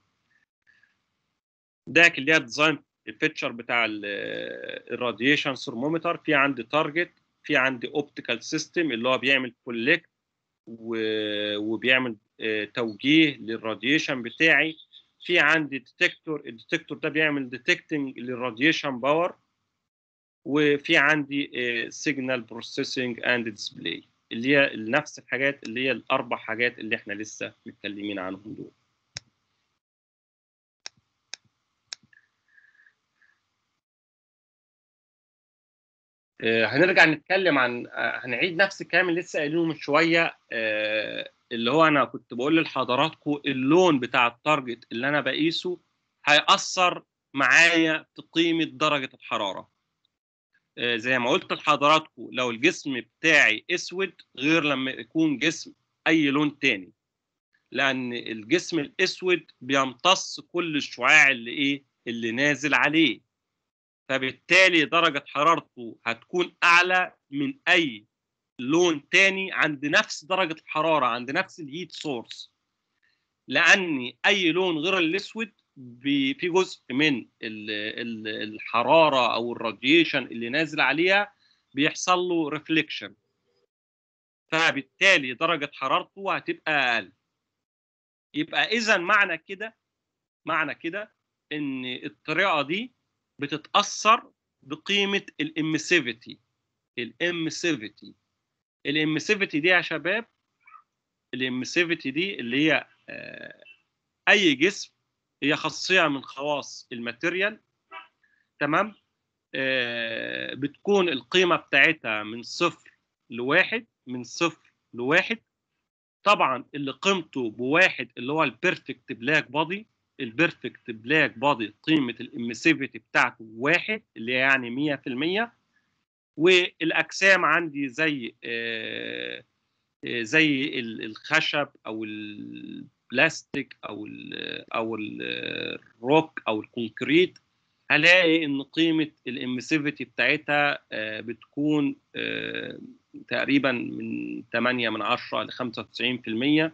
ده اللي هي ديزاين الفيتشر بتاع الراديشن ثرمومتر في عندي تارجت في عندي اوبتيكال سيستم اللي هو بيعمل كولكت وبيعمل آه، توجيه للراديشن بتاعي في عندي ديتكتور الديتكتور ده بيعمل ديتكتنج للراديشن باور وفي عندي سيجنال بروسيسنج اند ديسبلاي اللي هي نفس الحاجات اللي هي الاربع حاجات اللي احنا لسه متكلمين عنهم دول آه، هنرجع نتكلم عن آه، هنعيد نفس الكلام اللي لسه قايلينه من شويه آه، اللي هو انا كنت بقول لحضراتكم اللون بتاع التارجت اللي انا بقيسه هيأثر معايا في قيمه درجه الحراره آه، زي ما قلت لحضراتكم لو الجسم بتاعي اسود غير لما يكون جسم اي لون تاني لان الجسم الاسود بيمتص كل الشعاع اللي ايه اللي نازل عليه فبالتالي درجة حرارته هتكون أعلى من أي لون تاني عند نفس درجة الحرارة عند نفس الهيت سورس لأن أي لون غير الأسود بي- في جزء من ال- ال- الحرارة أو الراديشن اللي نازل عليها بيحصل له ريفليكشن فبالتالي درجة حرارته هتبقى أقل يبقى إذا معنى كده معنى كده إن الطريقة دي بتتاثر بقيمه الامسيفيتي الامسيفيتي الامسيفيتي دي يا شباب الامسيفيتي دي اللي هي آه، اي جسم هي خاصيه من خواص الماتيريال تمام آه، بتكون القيمه بتاعتها من صفر لواحد من صفر لواحد طبعا اللي قيمته بواحد اللي هو البيرفكت بلاك بودي البيرفكت بلاك بودي قيمه الامسيفيتي بتاعته واحد اللي هي يعني 100% والاجسام عندي زي آه، آه، زي ال- الخشب او البلاستيك او ال او ال- الروك او الكونكريت هلاقي ان قيمه الامسيفيتي بتاعتها آه، بتكون آه، تقريبا من 8 من 10 ل 95%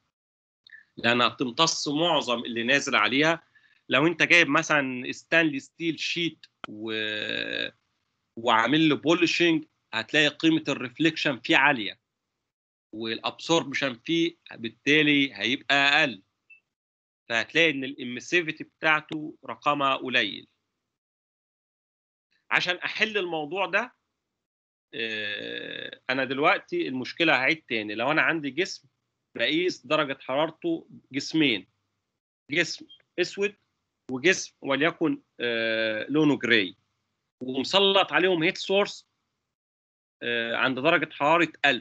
لانها بتمتص معظم اللي نازل عليها لو انت جايب مثلا ستانلي ستيل شيت و... وعامل له بولشنج هتلاقي قيمه الريفليكشن فيه عاليه والابسوربشن فيه بالتالي هيبقى اقل فهتلاقي ان الامسيفيتي بتاعته رقمها قليل عشان احل الموضوع ده آه، انا دلوقتي المشكله هعيد تاني لو انا عندي جسم بقيس درجه حرارته جسمين جسم اسود وجسم وليكن آه، لونه جراي ومسلط عليهم هيت سورس عند درجه حراره 1000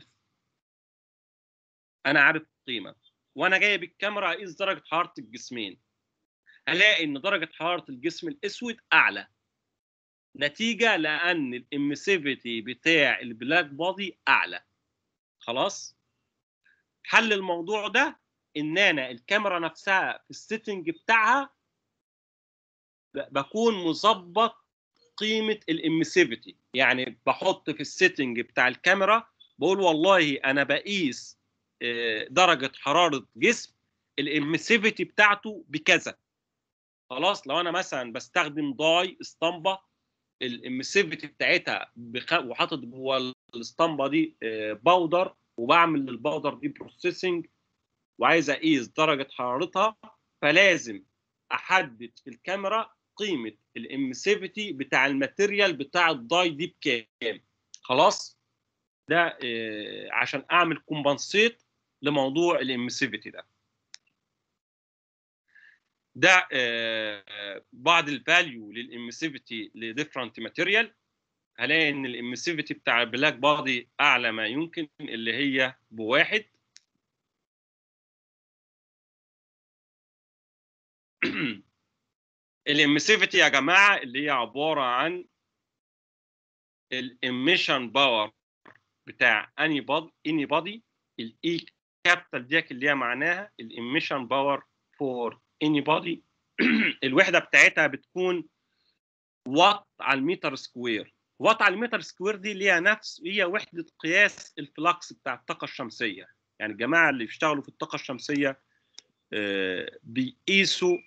انا عارف القيمه وانا جايب الكاميرا اقيس درجه حراره الجسمين هلاقي ان درجه حراره الجسم الاسود اعلى نتيجه لان الامسيفيتي بتاع البلاك بودي اعلى خلاص حل الموضوع ده ان انا الكاميرا نفسها في السيتنج بتاعها ب- بكون مظبط قيمه الامسيفيتي يعني بحط في السيتنج بتاع الكاميرا بقول والله انا بقيس آه، درجه حراره جسم الامسيفيتي بتاعته بكذا خلاص لو انا مثلا بستخدم داي اسطمبه الامسيفيتي بتاعتها بخ... وحاطط جوه الاسطمبه دي آه، باودر وبعمل للباودر دي بروسيسنج وعايز اقيس درجه حرارتها فلازم احدد في الكاميرا قيمه الامسيفيتي بتاع الماتيريال بتاع الداي دي بكام خلاص ده آه، عشان اعمل كومبنسيت لموضوع الامسيفيتي ده ده آه، بعض الفاليو للامسيفيتي لديفرنت ماتيريال هلاقي ان الامسيفيتي بتاع البلاك بادي اعلى ما يمكن اللي هي بواحد الامسيفيتي يا جماعه اللي هي عباره عن الاميشن باور بتاع اني بادي اني بادي الاي كابيتال ديك اللي هي معناها الاميشن باور فور اني بادي الوحده بتاعتها بتكون وات على المتر سكوير وات على المتر سكوير دي ليها نفس هي وحده قياس الفلكس بتاع الطاقه الشمسيه يعني الجماعه اللي بيشتغلوا في الطاقه الشمسيه آه، بيقيسوا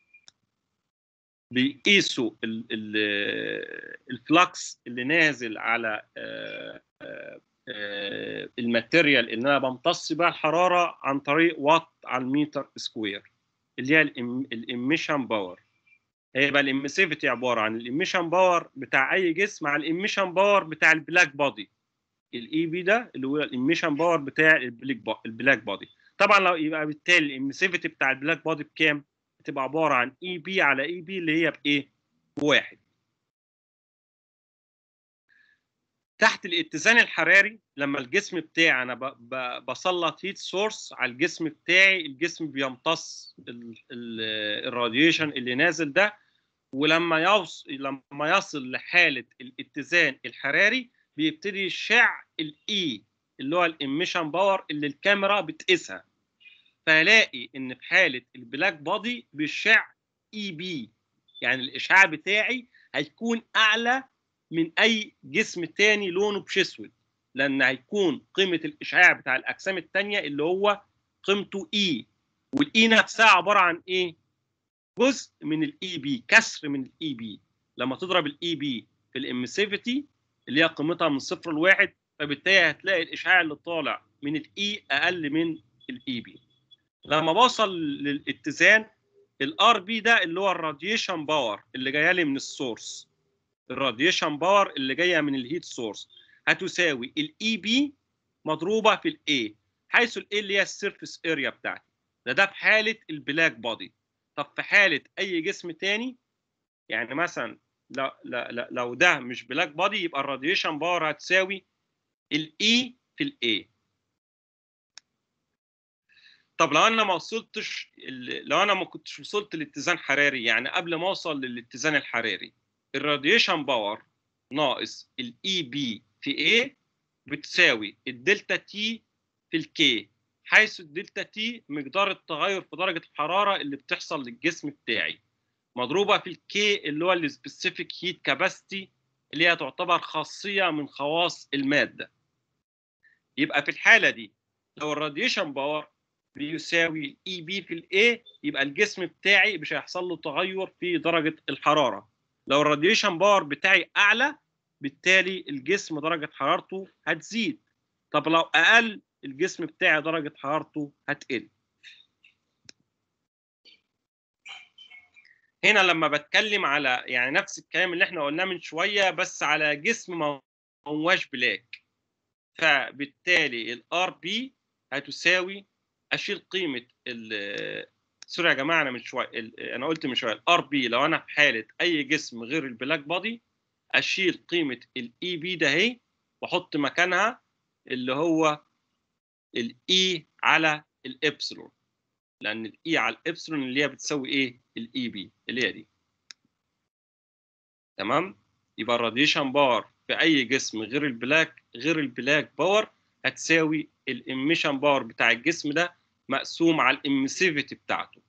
بيقيسوا ال- ال- الفلكس اللي نازل على آه، آه، آه، الماتيريال اللي انا بمتص بها الحراره عن طريق وات على المتر سكوير اللي هي الاميشن باور هيبقى الامسيفيتي عباره عن الاميشن باور بتاع اي جسم على الاميشن باور بتاع البلاك بودي الاي بي ده اللي هو الاميشن باور بتاع البلاك بو- البلاك بودي طبعا لو يبقى بالتالي الامسيفيتي بتاع البلاك بودي بكام؟ بتبقى عباره عن اي بي على اي بي اللي هي بايه؟ بواحد تحت الاتزان الحراري لما الجسم بتاعي انا ب- ب- بسلط هيت سورس على الجسم بتاعي الجسم بيمتص ال- ال- الراديشن اللي نازل ده ولما يوصل لما يصل لحاله الاتزان الحراري بيبتدي يشع الاي اللي هو الاميشن باور اللي الكاميرا بتقيسها فهلاقي ان في حاله البلاك بادي بيشع اي بي يعني الاشعاع بتاعي هيكون اعلى من اي جسم تاني لونه مش اسود لان هيكون قيمه الاشعاع بتاع الاجسام التانيه اللي هو قيمته اي والاي نفسها عباره عن ايه جزء من الاي بي كسر من الاي بي لما تضرب الاي بي في الامسيفيتي اللي هي قيمتها من صفر لواحد فبالتالي هتلاقي الاشعاع اللي طالع من الاي اقل من الاي بي لما بوصل للاتزان الار بي ده اللي هو الراديشن باور اللي جايه لي من السورس الراديشن باور اللي جايه من الهيت سورس هتساوي الاي بي مضروبه في الاي حيث الاي اللي هي السيرفيس اريا بتاعتي ده ده في حاله البلاك بودي طب في حاله اي جسم تاني يعني مثلا لو, لو, لو ده مش بلاك بودي يبقى الراديشن باور هتساوي الاي في الاي طب لو انا ما وصلتش لو انا ما كنتش وصلت لاتزان حراري يعني قبل ما اوصل للاتزان الحراري الراديشن باور ناقص الاي بي في ايه بتساوي الدلتا تي في الكي حيث الدلتا تي مقدار التغير في درجه الحراره اللي بتحصل للجسم بتاعي مضروبه في الكي اللي هو السبيسيفيك هيت كاباسيتي اللي هي تعتبر خاصيه من خواص الماده يبقى في الحاله دي لو الراديشن باور بيساوي اي بي في الاي يبقى الجسم بتاعي مش هيحصل له تغير في درجه الحراره لو الراديشن باور بتاعي اعلى بالتالي الجسم درجه حرارته هتزيد طب لو اقل الجسم بتاعي درجه حرارته هتقل هنا لما بتكلم على يعني نفس الكلام اللي احنا قلناه من شويه بس على جسم ما هواش بلاك فبالتالي الار بي هتساوي اشيل قيمه ال سوري يا جماعه انا من شويه انا قلت من شويه الار بي لو انا في حاله اي جسم غير البلاك بودي اشيل قيمه الاي بي ده اهي واحط مكانها اللي هو الاي على الابسلون لان الاي على الابسلون اللي هي بتساوي ايه الاي بي اللي هي دي تمام يبقى الراديشن باور في اي جسم غير البلاك غير البلاك باور هتساوي الاميشن باور بتاع الجسم ده مقسوم على الامسيفيتي بتاعته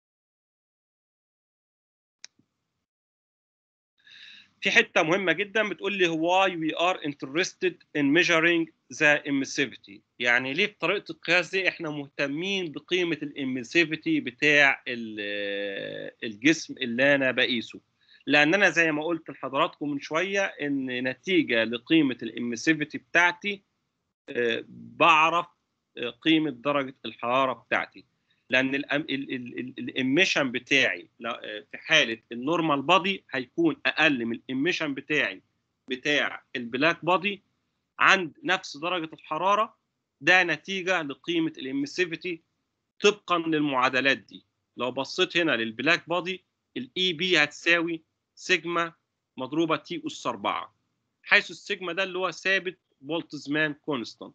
في حته مهمه جدا بتقول لي why we are interested in measuring the emissivity يعني ليه في طريقه القياس دي احنا مهتمين بقيمه الامسيفيتي بتاع الجسم اللي انا بقيسه لان انا زي ما قلت لحضراتكم من شويه ان نتيجه لقيمه الامسيفيتي بتاعتي بعرف قيمه درجه الحراره بتاعتي لان الاميشن بتاعي في حاله النورمال بادي هيكون اقل من الاميشن بتاعي بتاع البلاك بادي عند نفس درجه الحراره ده نتيجه لقيمه الاميسيفيتي طبقا للمعادلات دي لو بصيت هنا للبلاك بادي الاي بي هتساوي سيجما مضروبه تي اس 4 حيث السيجما ده اللي هو ثابت بولتزمان كونستانت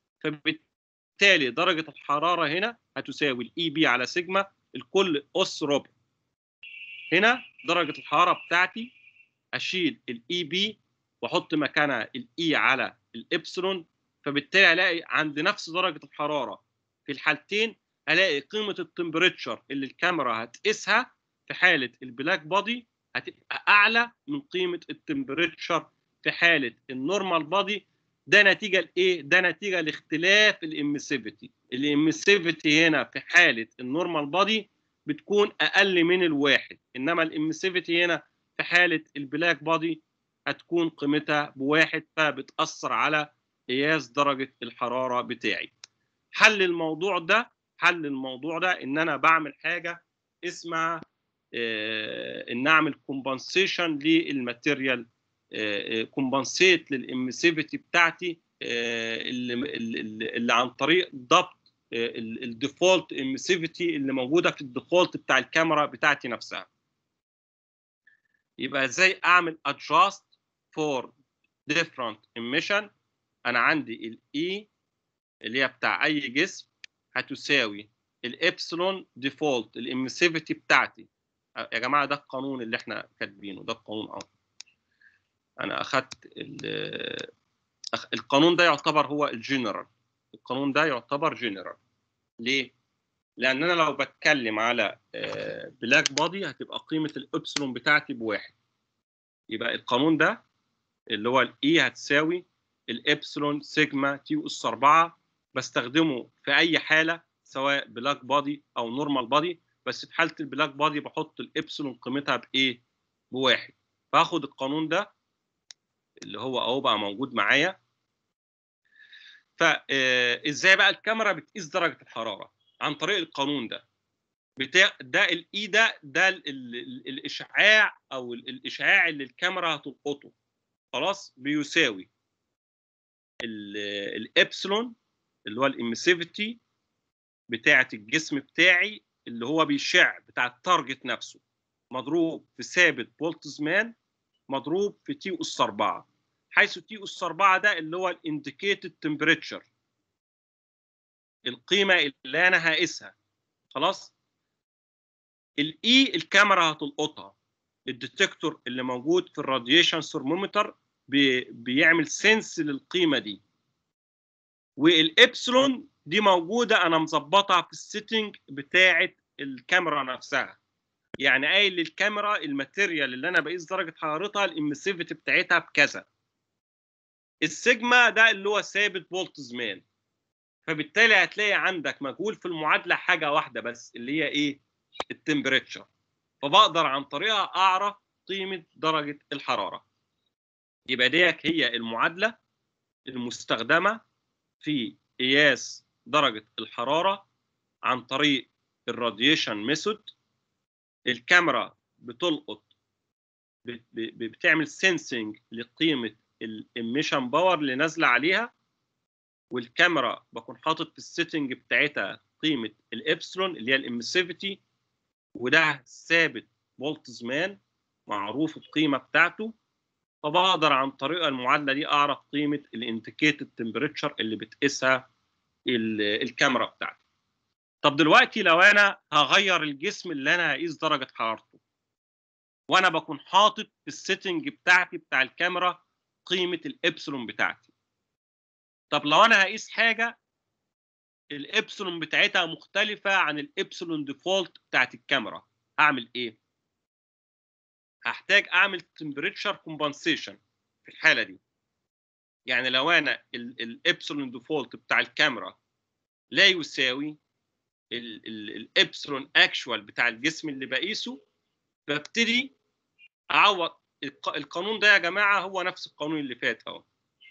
فبالتالي درجه الحراره هنا هتساوي الاي بي على سيجما الكل اس ربع هنا درجه الحراره بتاعتي اشيل الاي بي واحط مكانها الاي على الابسلون فبالتالي الاقي عند نفس درجه الحراره في الحالتين الاقي قيمه التمبريتشر اللي الكاميرا هتقيسها في حاله البلاك بودي هتبقى اعلى من قيمه التمبريتشر في حاله النورمال بودي ده نتيجه لايه؟ ده نتيجه لاختلاف الامسيفيتي الامسيفيتي هنا في حاله النورمال بودي بتكون اقل من الواحد انما الامسيفيتي هنا في حاله البلاك بودي هتكون قيمتها بواحد فبتاثر على قياس درجه الحراره بتاعي حل الموضوع ده حل الموضوع ده ان انا بعمل حاجه اسمها آه ان اعمل كومبنسيشن للماتيريال كومبنسيت للامسيفيتي بتاعتي اللي, اللي عن طريق ضبط الديفولت امسيفيتي اللي موجوده في الديفولت بتاع الكاميرا بتاعتي نفسها يبقى ازاي اعمل adjust for different emission انا عندي الاي اللي هي بتاع اي جسم هتساوي الابسلون ديفولت الامسيفيتي بتاعتي يا جماعه ده القانون اللي احنا كاتبينه ده القانون اهو انا اخدت ال- أخ- القانون ده يعتبر هو الجنرال القانون ده يعتبر جنرال ليه لان انا لو بتكلم على بلاك بادي هتبقى قيمه الابسلون بتاعتي بواحد يبقى القانون ده اللي هو الاي هتساوي الابسلون سيجما تي اس 4 بستخدمه في اي حاله سواء بلاك بادي او نورمال بادي بس في حاله البلاك بادي بحط الابسلون قيمتها بايه؟ بواحد فاخد القانون ده اللي هو اهو بقى موجود معايا فازاي بقى الكاميرا بتقيس درجه الحراره عن طريق القانون ده بتاع ده الاي ده ده ال ال ال الاشعاع او ال- الاشعاع اللي الكاميرا هتلقطه خلاص بيساوي ال- الابسلون اللي هو الامسيفيتي بتاعه الجسم بتاعي اللي هو بيشع بتاع التارجت نفسه مضروب في ثابت بولتزمان مضروب في تي اس 4 حيث تي اس 4 ده اللي هو الانديكيتد تمبريتشر القيمه اللي انا هقيسها خلاص الاي الكاميرا هتلقطها الديتكتور اللي موجود في الراديشن ثرمومتر بي بيعمل سنس للقيمه دي والابسلون دي موجوده انا مظبطها في السيتنج بتاعه الكاميرا نفسها يعني قايل للكاميرا الماتيريال اللي انا بقيس درجه حرارتها الامسيفيتي بتاعتها بكذا السيجما ده اللي هو ثابت بولتزمان فبالتالي هتلاقي عندك مجهول في المعادله حاجه واحده بس اللي هي ايه التمبريتشر فبقدر عن طريقها اعرف قيمه درجه الحراره يبقى ديك هي المعادله المستخدمه في قياس درجه الحراره عن طريق الراديشن ميثود الكاميرا بتلقط بت- ب- بتعمل سينسنج لقيمه الاميشن باور اللي نازله عليها والكاميرا بكون حاطط في السيتنج بتاعتها قيمه الابسلون اللي هي الامسيفيتي وده ثابت فولتزمان معروف القيمه بتاعته فبقدر عن طريق المعادله دي اعرف قيمه الانديكيتد تمبريتشر اللي بتقيسها ال- الكاميرا بتاعتي طب دلوقتي لو انا هغير الجسم اللي انا هقيس درجه حرارته وانا بكون حاطط في السيتنج بتاعتي بتاع الكاميرا قيمه الابسلون بتاعتي طب لو انا هقيس حاجه الابسلون بتاعتها مختلفه عن الابسلون ديفولت بتاعت الكاميرا هعمل ايه هحتاج اعمل تمبريتشر كومبنسيشن في الحاله دي يعني لو انا الابسلون ديفولت بتاع الكاميرا لا يساوي الابسلون اكشوال بتاع الجسم اللي بقيسه ببتدي اعوض الق- القانون ده يا جماعه هو نفس القانون اللي فات اهو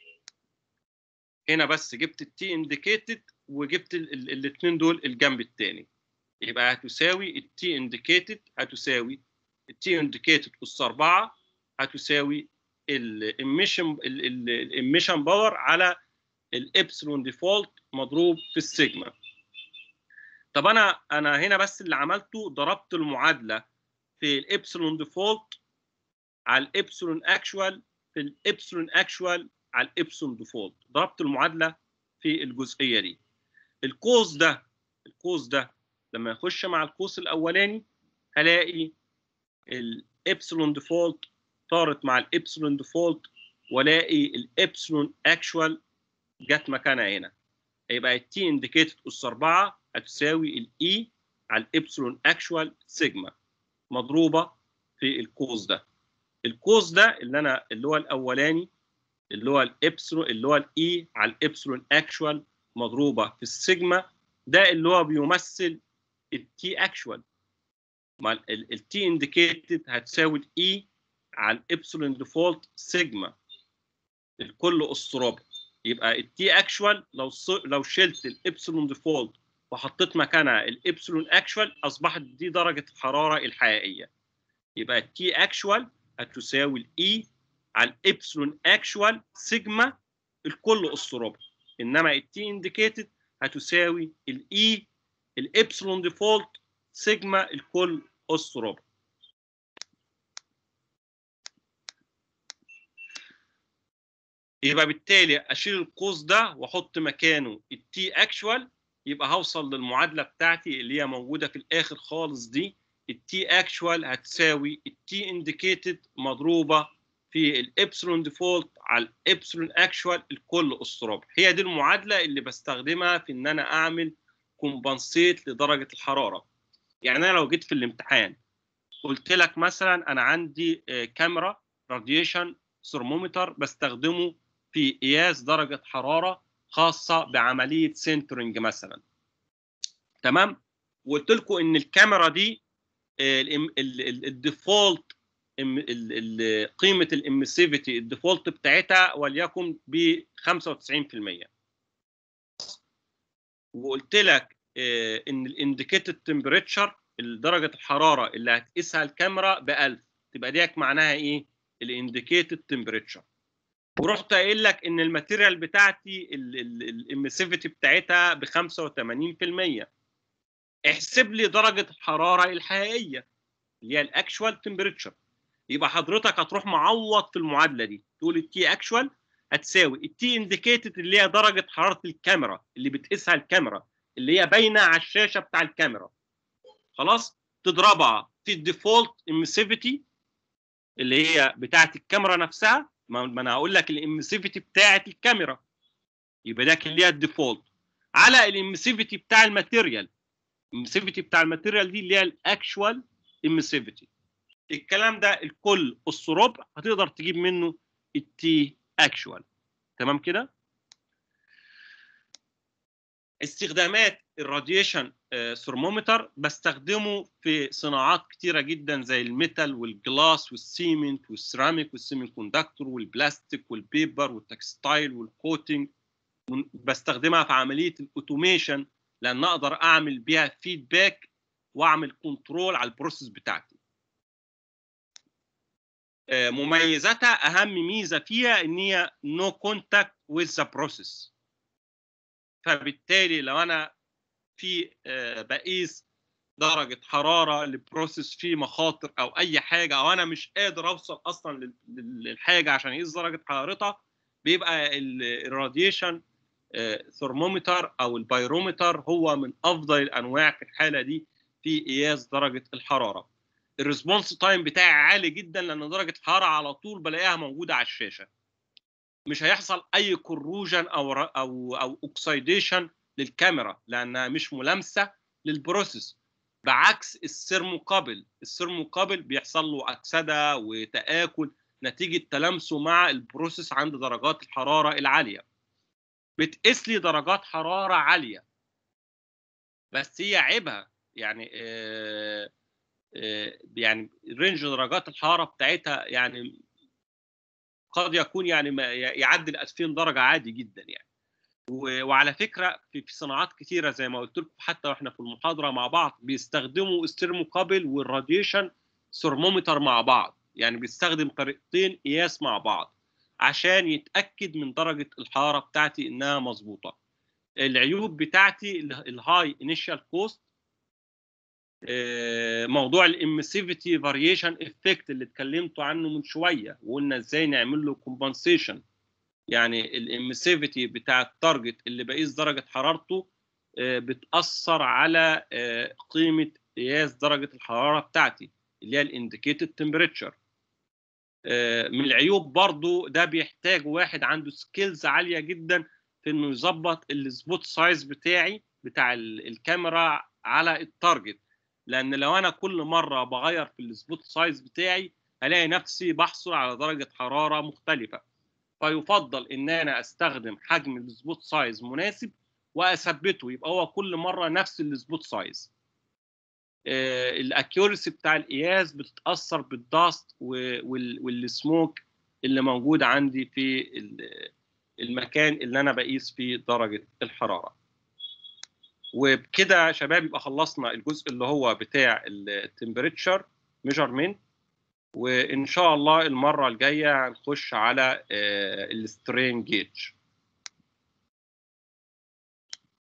هنا بس جبت التي انديكيتد وجبت الاثنين دول الجنب الثاني يبقى هتساوي التي انديكيتد هتساوي التي انديكيتد اس 4 هتساوي الاميشن الاميشن باور على الابسلون ديفولت مضروب في السيجما طب انا انا هنا بس اللي عملته ضربت المعادله في الابسلون ديفولت على الابسلون اكشوال في الابسلون اكشوال على الابسلون ديفولت ضربت المعادله في الجزئيه دي القوس ده القوس ده لما يخش مع القوس الاولاني هلاقي الابسلون ديفولت طارت مع الابسلون ديفولت والاقي الابسلون اكشوال جت مكانها هنا يبقى التي انديكيتد اس 4 هتساوي الاي على الابسلون اكشوال سيجما مضروبه في القوس ده القوس ده اللي انا اللي هو الاولاني اللي هو الابسلون اللي هو الاي على الابسلون اكشوال مضروبه في السيجما ده اللي هو بيمثل التي اكشوال مع التي انديكيتد هتساوي الاي على الابسلون ديفولت سيجما الكل اس ربع يبقى التي اكشوال لو ص... لو شلت الابسلون ديفولت وحطيت مكانها الابسلون اكشوال اصبحت دي درجه الحراره الحقيقيه يبقى التي اكشوال هتساوي الاي على الابسلون اكشوال سيجما الكل اس ربع انما التي انديكيتد هتساوي الاي الابسلون ديفولت سيجما الكل اس ربع يبقى بالتالي اشيل القوس ده واحط مكانه التي اكشوال يبقى هوصل للمعادله بتاعتي اللي هي موجوده في الاخر خالص دي التي اكشوال هتساوي التي انديكيتد مضروبه في الابسلون ديفولت على الابسلون اكشوال الكل اس ربع هي دي المعادله اللي بستخدمها في ان انا اعمل كومبنسيت لدرجه الحراره يعني انا لو جيت في الامتحان قلت لك مثلا انا عندي آه، كاميرا راديشن ثرمومتر بستخدمه في قياس درجه حراره خاصه بعمليه سنترنج مثلا تمام وقلت لكم ان الكاميرا دي الديفولت قيمه الامسيفيتي الديفولت بتاعتها وليكن ب 95% وقلت لك آه، ان الانديكيتد تمبريتشر درجه الحراره اللي هتقيسها الكاميرا ب 1000 تبقى ديك معناها ايه الانديكيتد تمبريتشر ورحت قايل لك ان الماتيريال بتاعتي الامسيفيتي بتاعتها ب 85% احسب لي درجه الحراره الحقيقيه اللي هي الاكشوال تمبريتشر يبقى حضرتك هتروح معوض في المعادله دي تقول التي اكشوال هتساوي التي انديكيتد اللي هي درجه حراره الكاميرا اللي بتقيسها الكاميرا اللي هي باينه على الشاشه بتاع الكاميرا خلاص تضربها في الديفولت امسيفيتي اللي هي بتاعه الكاميرا نفسها ما ما انا هقول لك الامسيفيتي بتاعه الكاميرا يبقى ده اللي هي الديفولت على الامسيفيتي بتاع الماتيريال الامسيفيتي بتاع الماتيريال دي اللي هي الاكشوال امسيفيتي الكلام ده الكل اس ربع هتقدر تجيب منه التي اكشوال تمام كده استخدامات الراديشن ثرمومتر بستخدمه في صناعات كتيره جدا زي الميتال والجلاس والسيمنت والسيراميك والسيمي كوندكتور والبلاستيك والبيبر والتكستايل والكوتنج بستخدمها في عمليه الاوتوميشن لان اقدر اعمل بيها فيدباك واعمل كنترول على البروسيس بتاعتي آه، مميزاتها اهم ميزه فيها ان هي نو كونتاكت وذ ذا بروسيس فبالتالي لو انا في آه، بقيس درجه حراره لبروسيس فيه مخاطر او اي حاجه او انا مش قادر اوصل اصلا لل- لل- للحاجه عشان اقيس درجه حرارتها بيبقى الراديشن ثرمومتر او البيرومتر هو من افضل الانواع في الحاله دي في قياس درجه الحراره الريسبونس تايم بتاعي عالي جدا لان درجه الحراره على طول بلاقيها موجوده على الشاشه مش هيحصل اي كروجن او ر- او او اوكسيديشن للكاميرا لانها مش ملامسه للبروسيس بعكس السيرموكابل السيرموكابل بيحصل له اكسده وتاكل نتيجه تلامسه مع البروسيس عند درجات الحراره العاليه بتقيس لي درجات حراره عاليه بس هي عيبها يعني آه آه يعني رينج درجات الحراره بتاعتها يعني قد يكون يعني ما يعدي ال 2000 درجه عادي جدا يعني و- وعلى فكره في في صناعات كتيره زي ما قلت لكم حتى واحنا في المحاضره مع بعض بيستخدموا الثيرموكابل والراديشن ثرمومتر مع بعض يعني بيستخدم طريقتين قياس مع بعض عشان يتاكد من درجه الحراره بتاعتي انها مظبوطه العيوب بتاعتي الهاي انيشال كوست موضوع الامسيفيتي فاريشن افكت اللي اتكلمتوا عنه من شويه وقلنا ازاي نعمل له كومبنسيشن يعني الامسيفيتي بتاع التارجت اللي بقيس درجه حرارته آه، بتاثر على آه، قيمه قياس درجه الحراره بتاعتي اللي هي الانديكيتد تمبريتشر من العيوب برضو ده بيحتاج واحد عنده سكيلز عاليه جدا في انه يظبط السبوت سايز بتاعي بتاع ال- الكاميرا على التارجت لان لو انا كل مره بغير في السبوت سايز بتاعي هلاقي نفسي بحصل على درجه حراره مختلفه فيفضل ان انا استخدم حجم السبوت سايز مناسب واثبته يبقى هو كل مره نفس السبوت سايز الاكيورسي بتاع القياس بتتاثر بالداست والسموك اللي موجود عندي في ال- المكان اللي انا بقيس فيه درجه الحراره وبكده يا شباب يبقى خلصنا الجزء اللي هو بتاع التمبريتشر ميجرمنت وان شاء الله المره الجايه هنخش على السترين جيج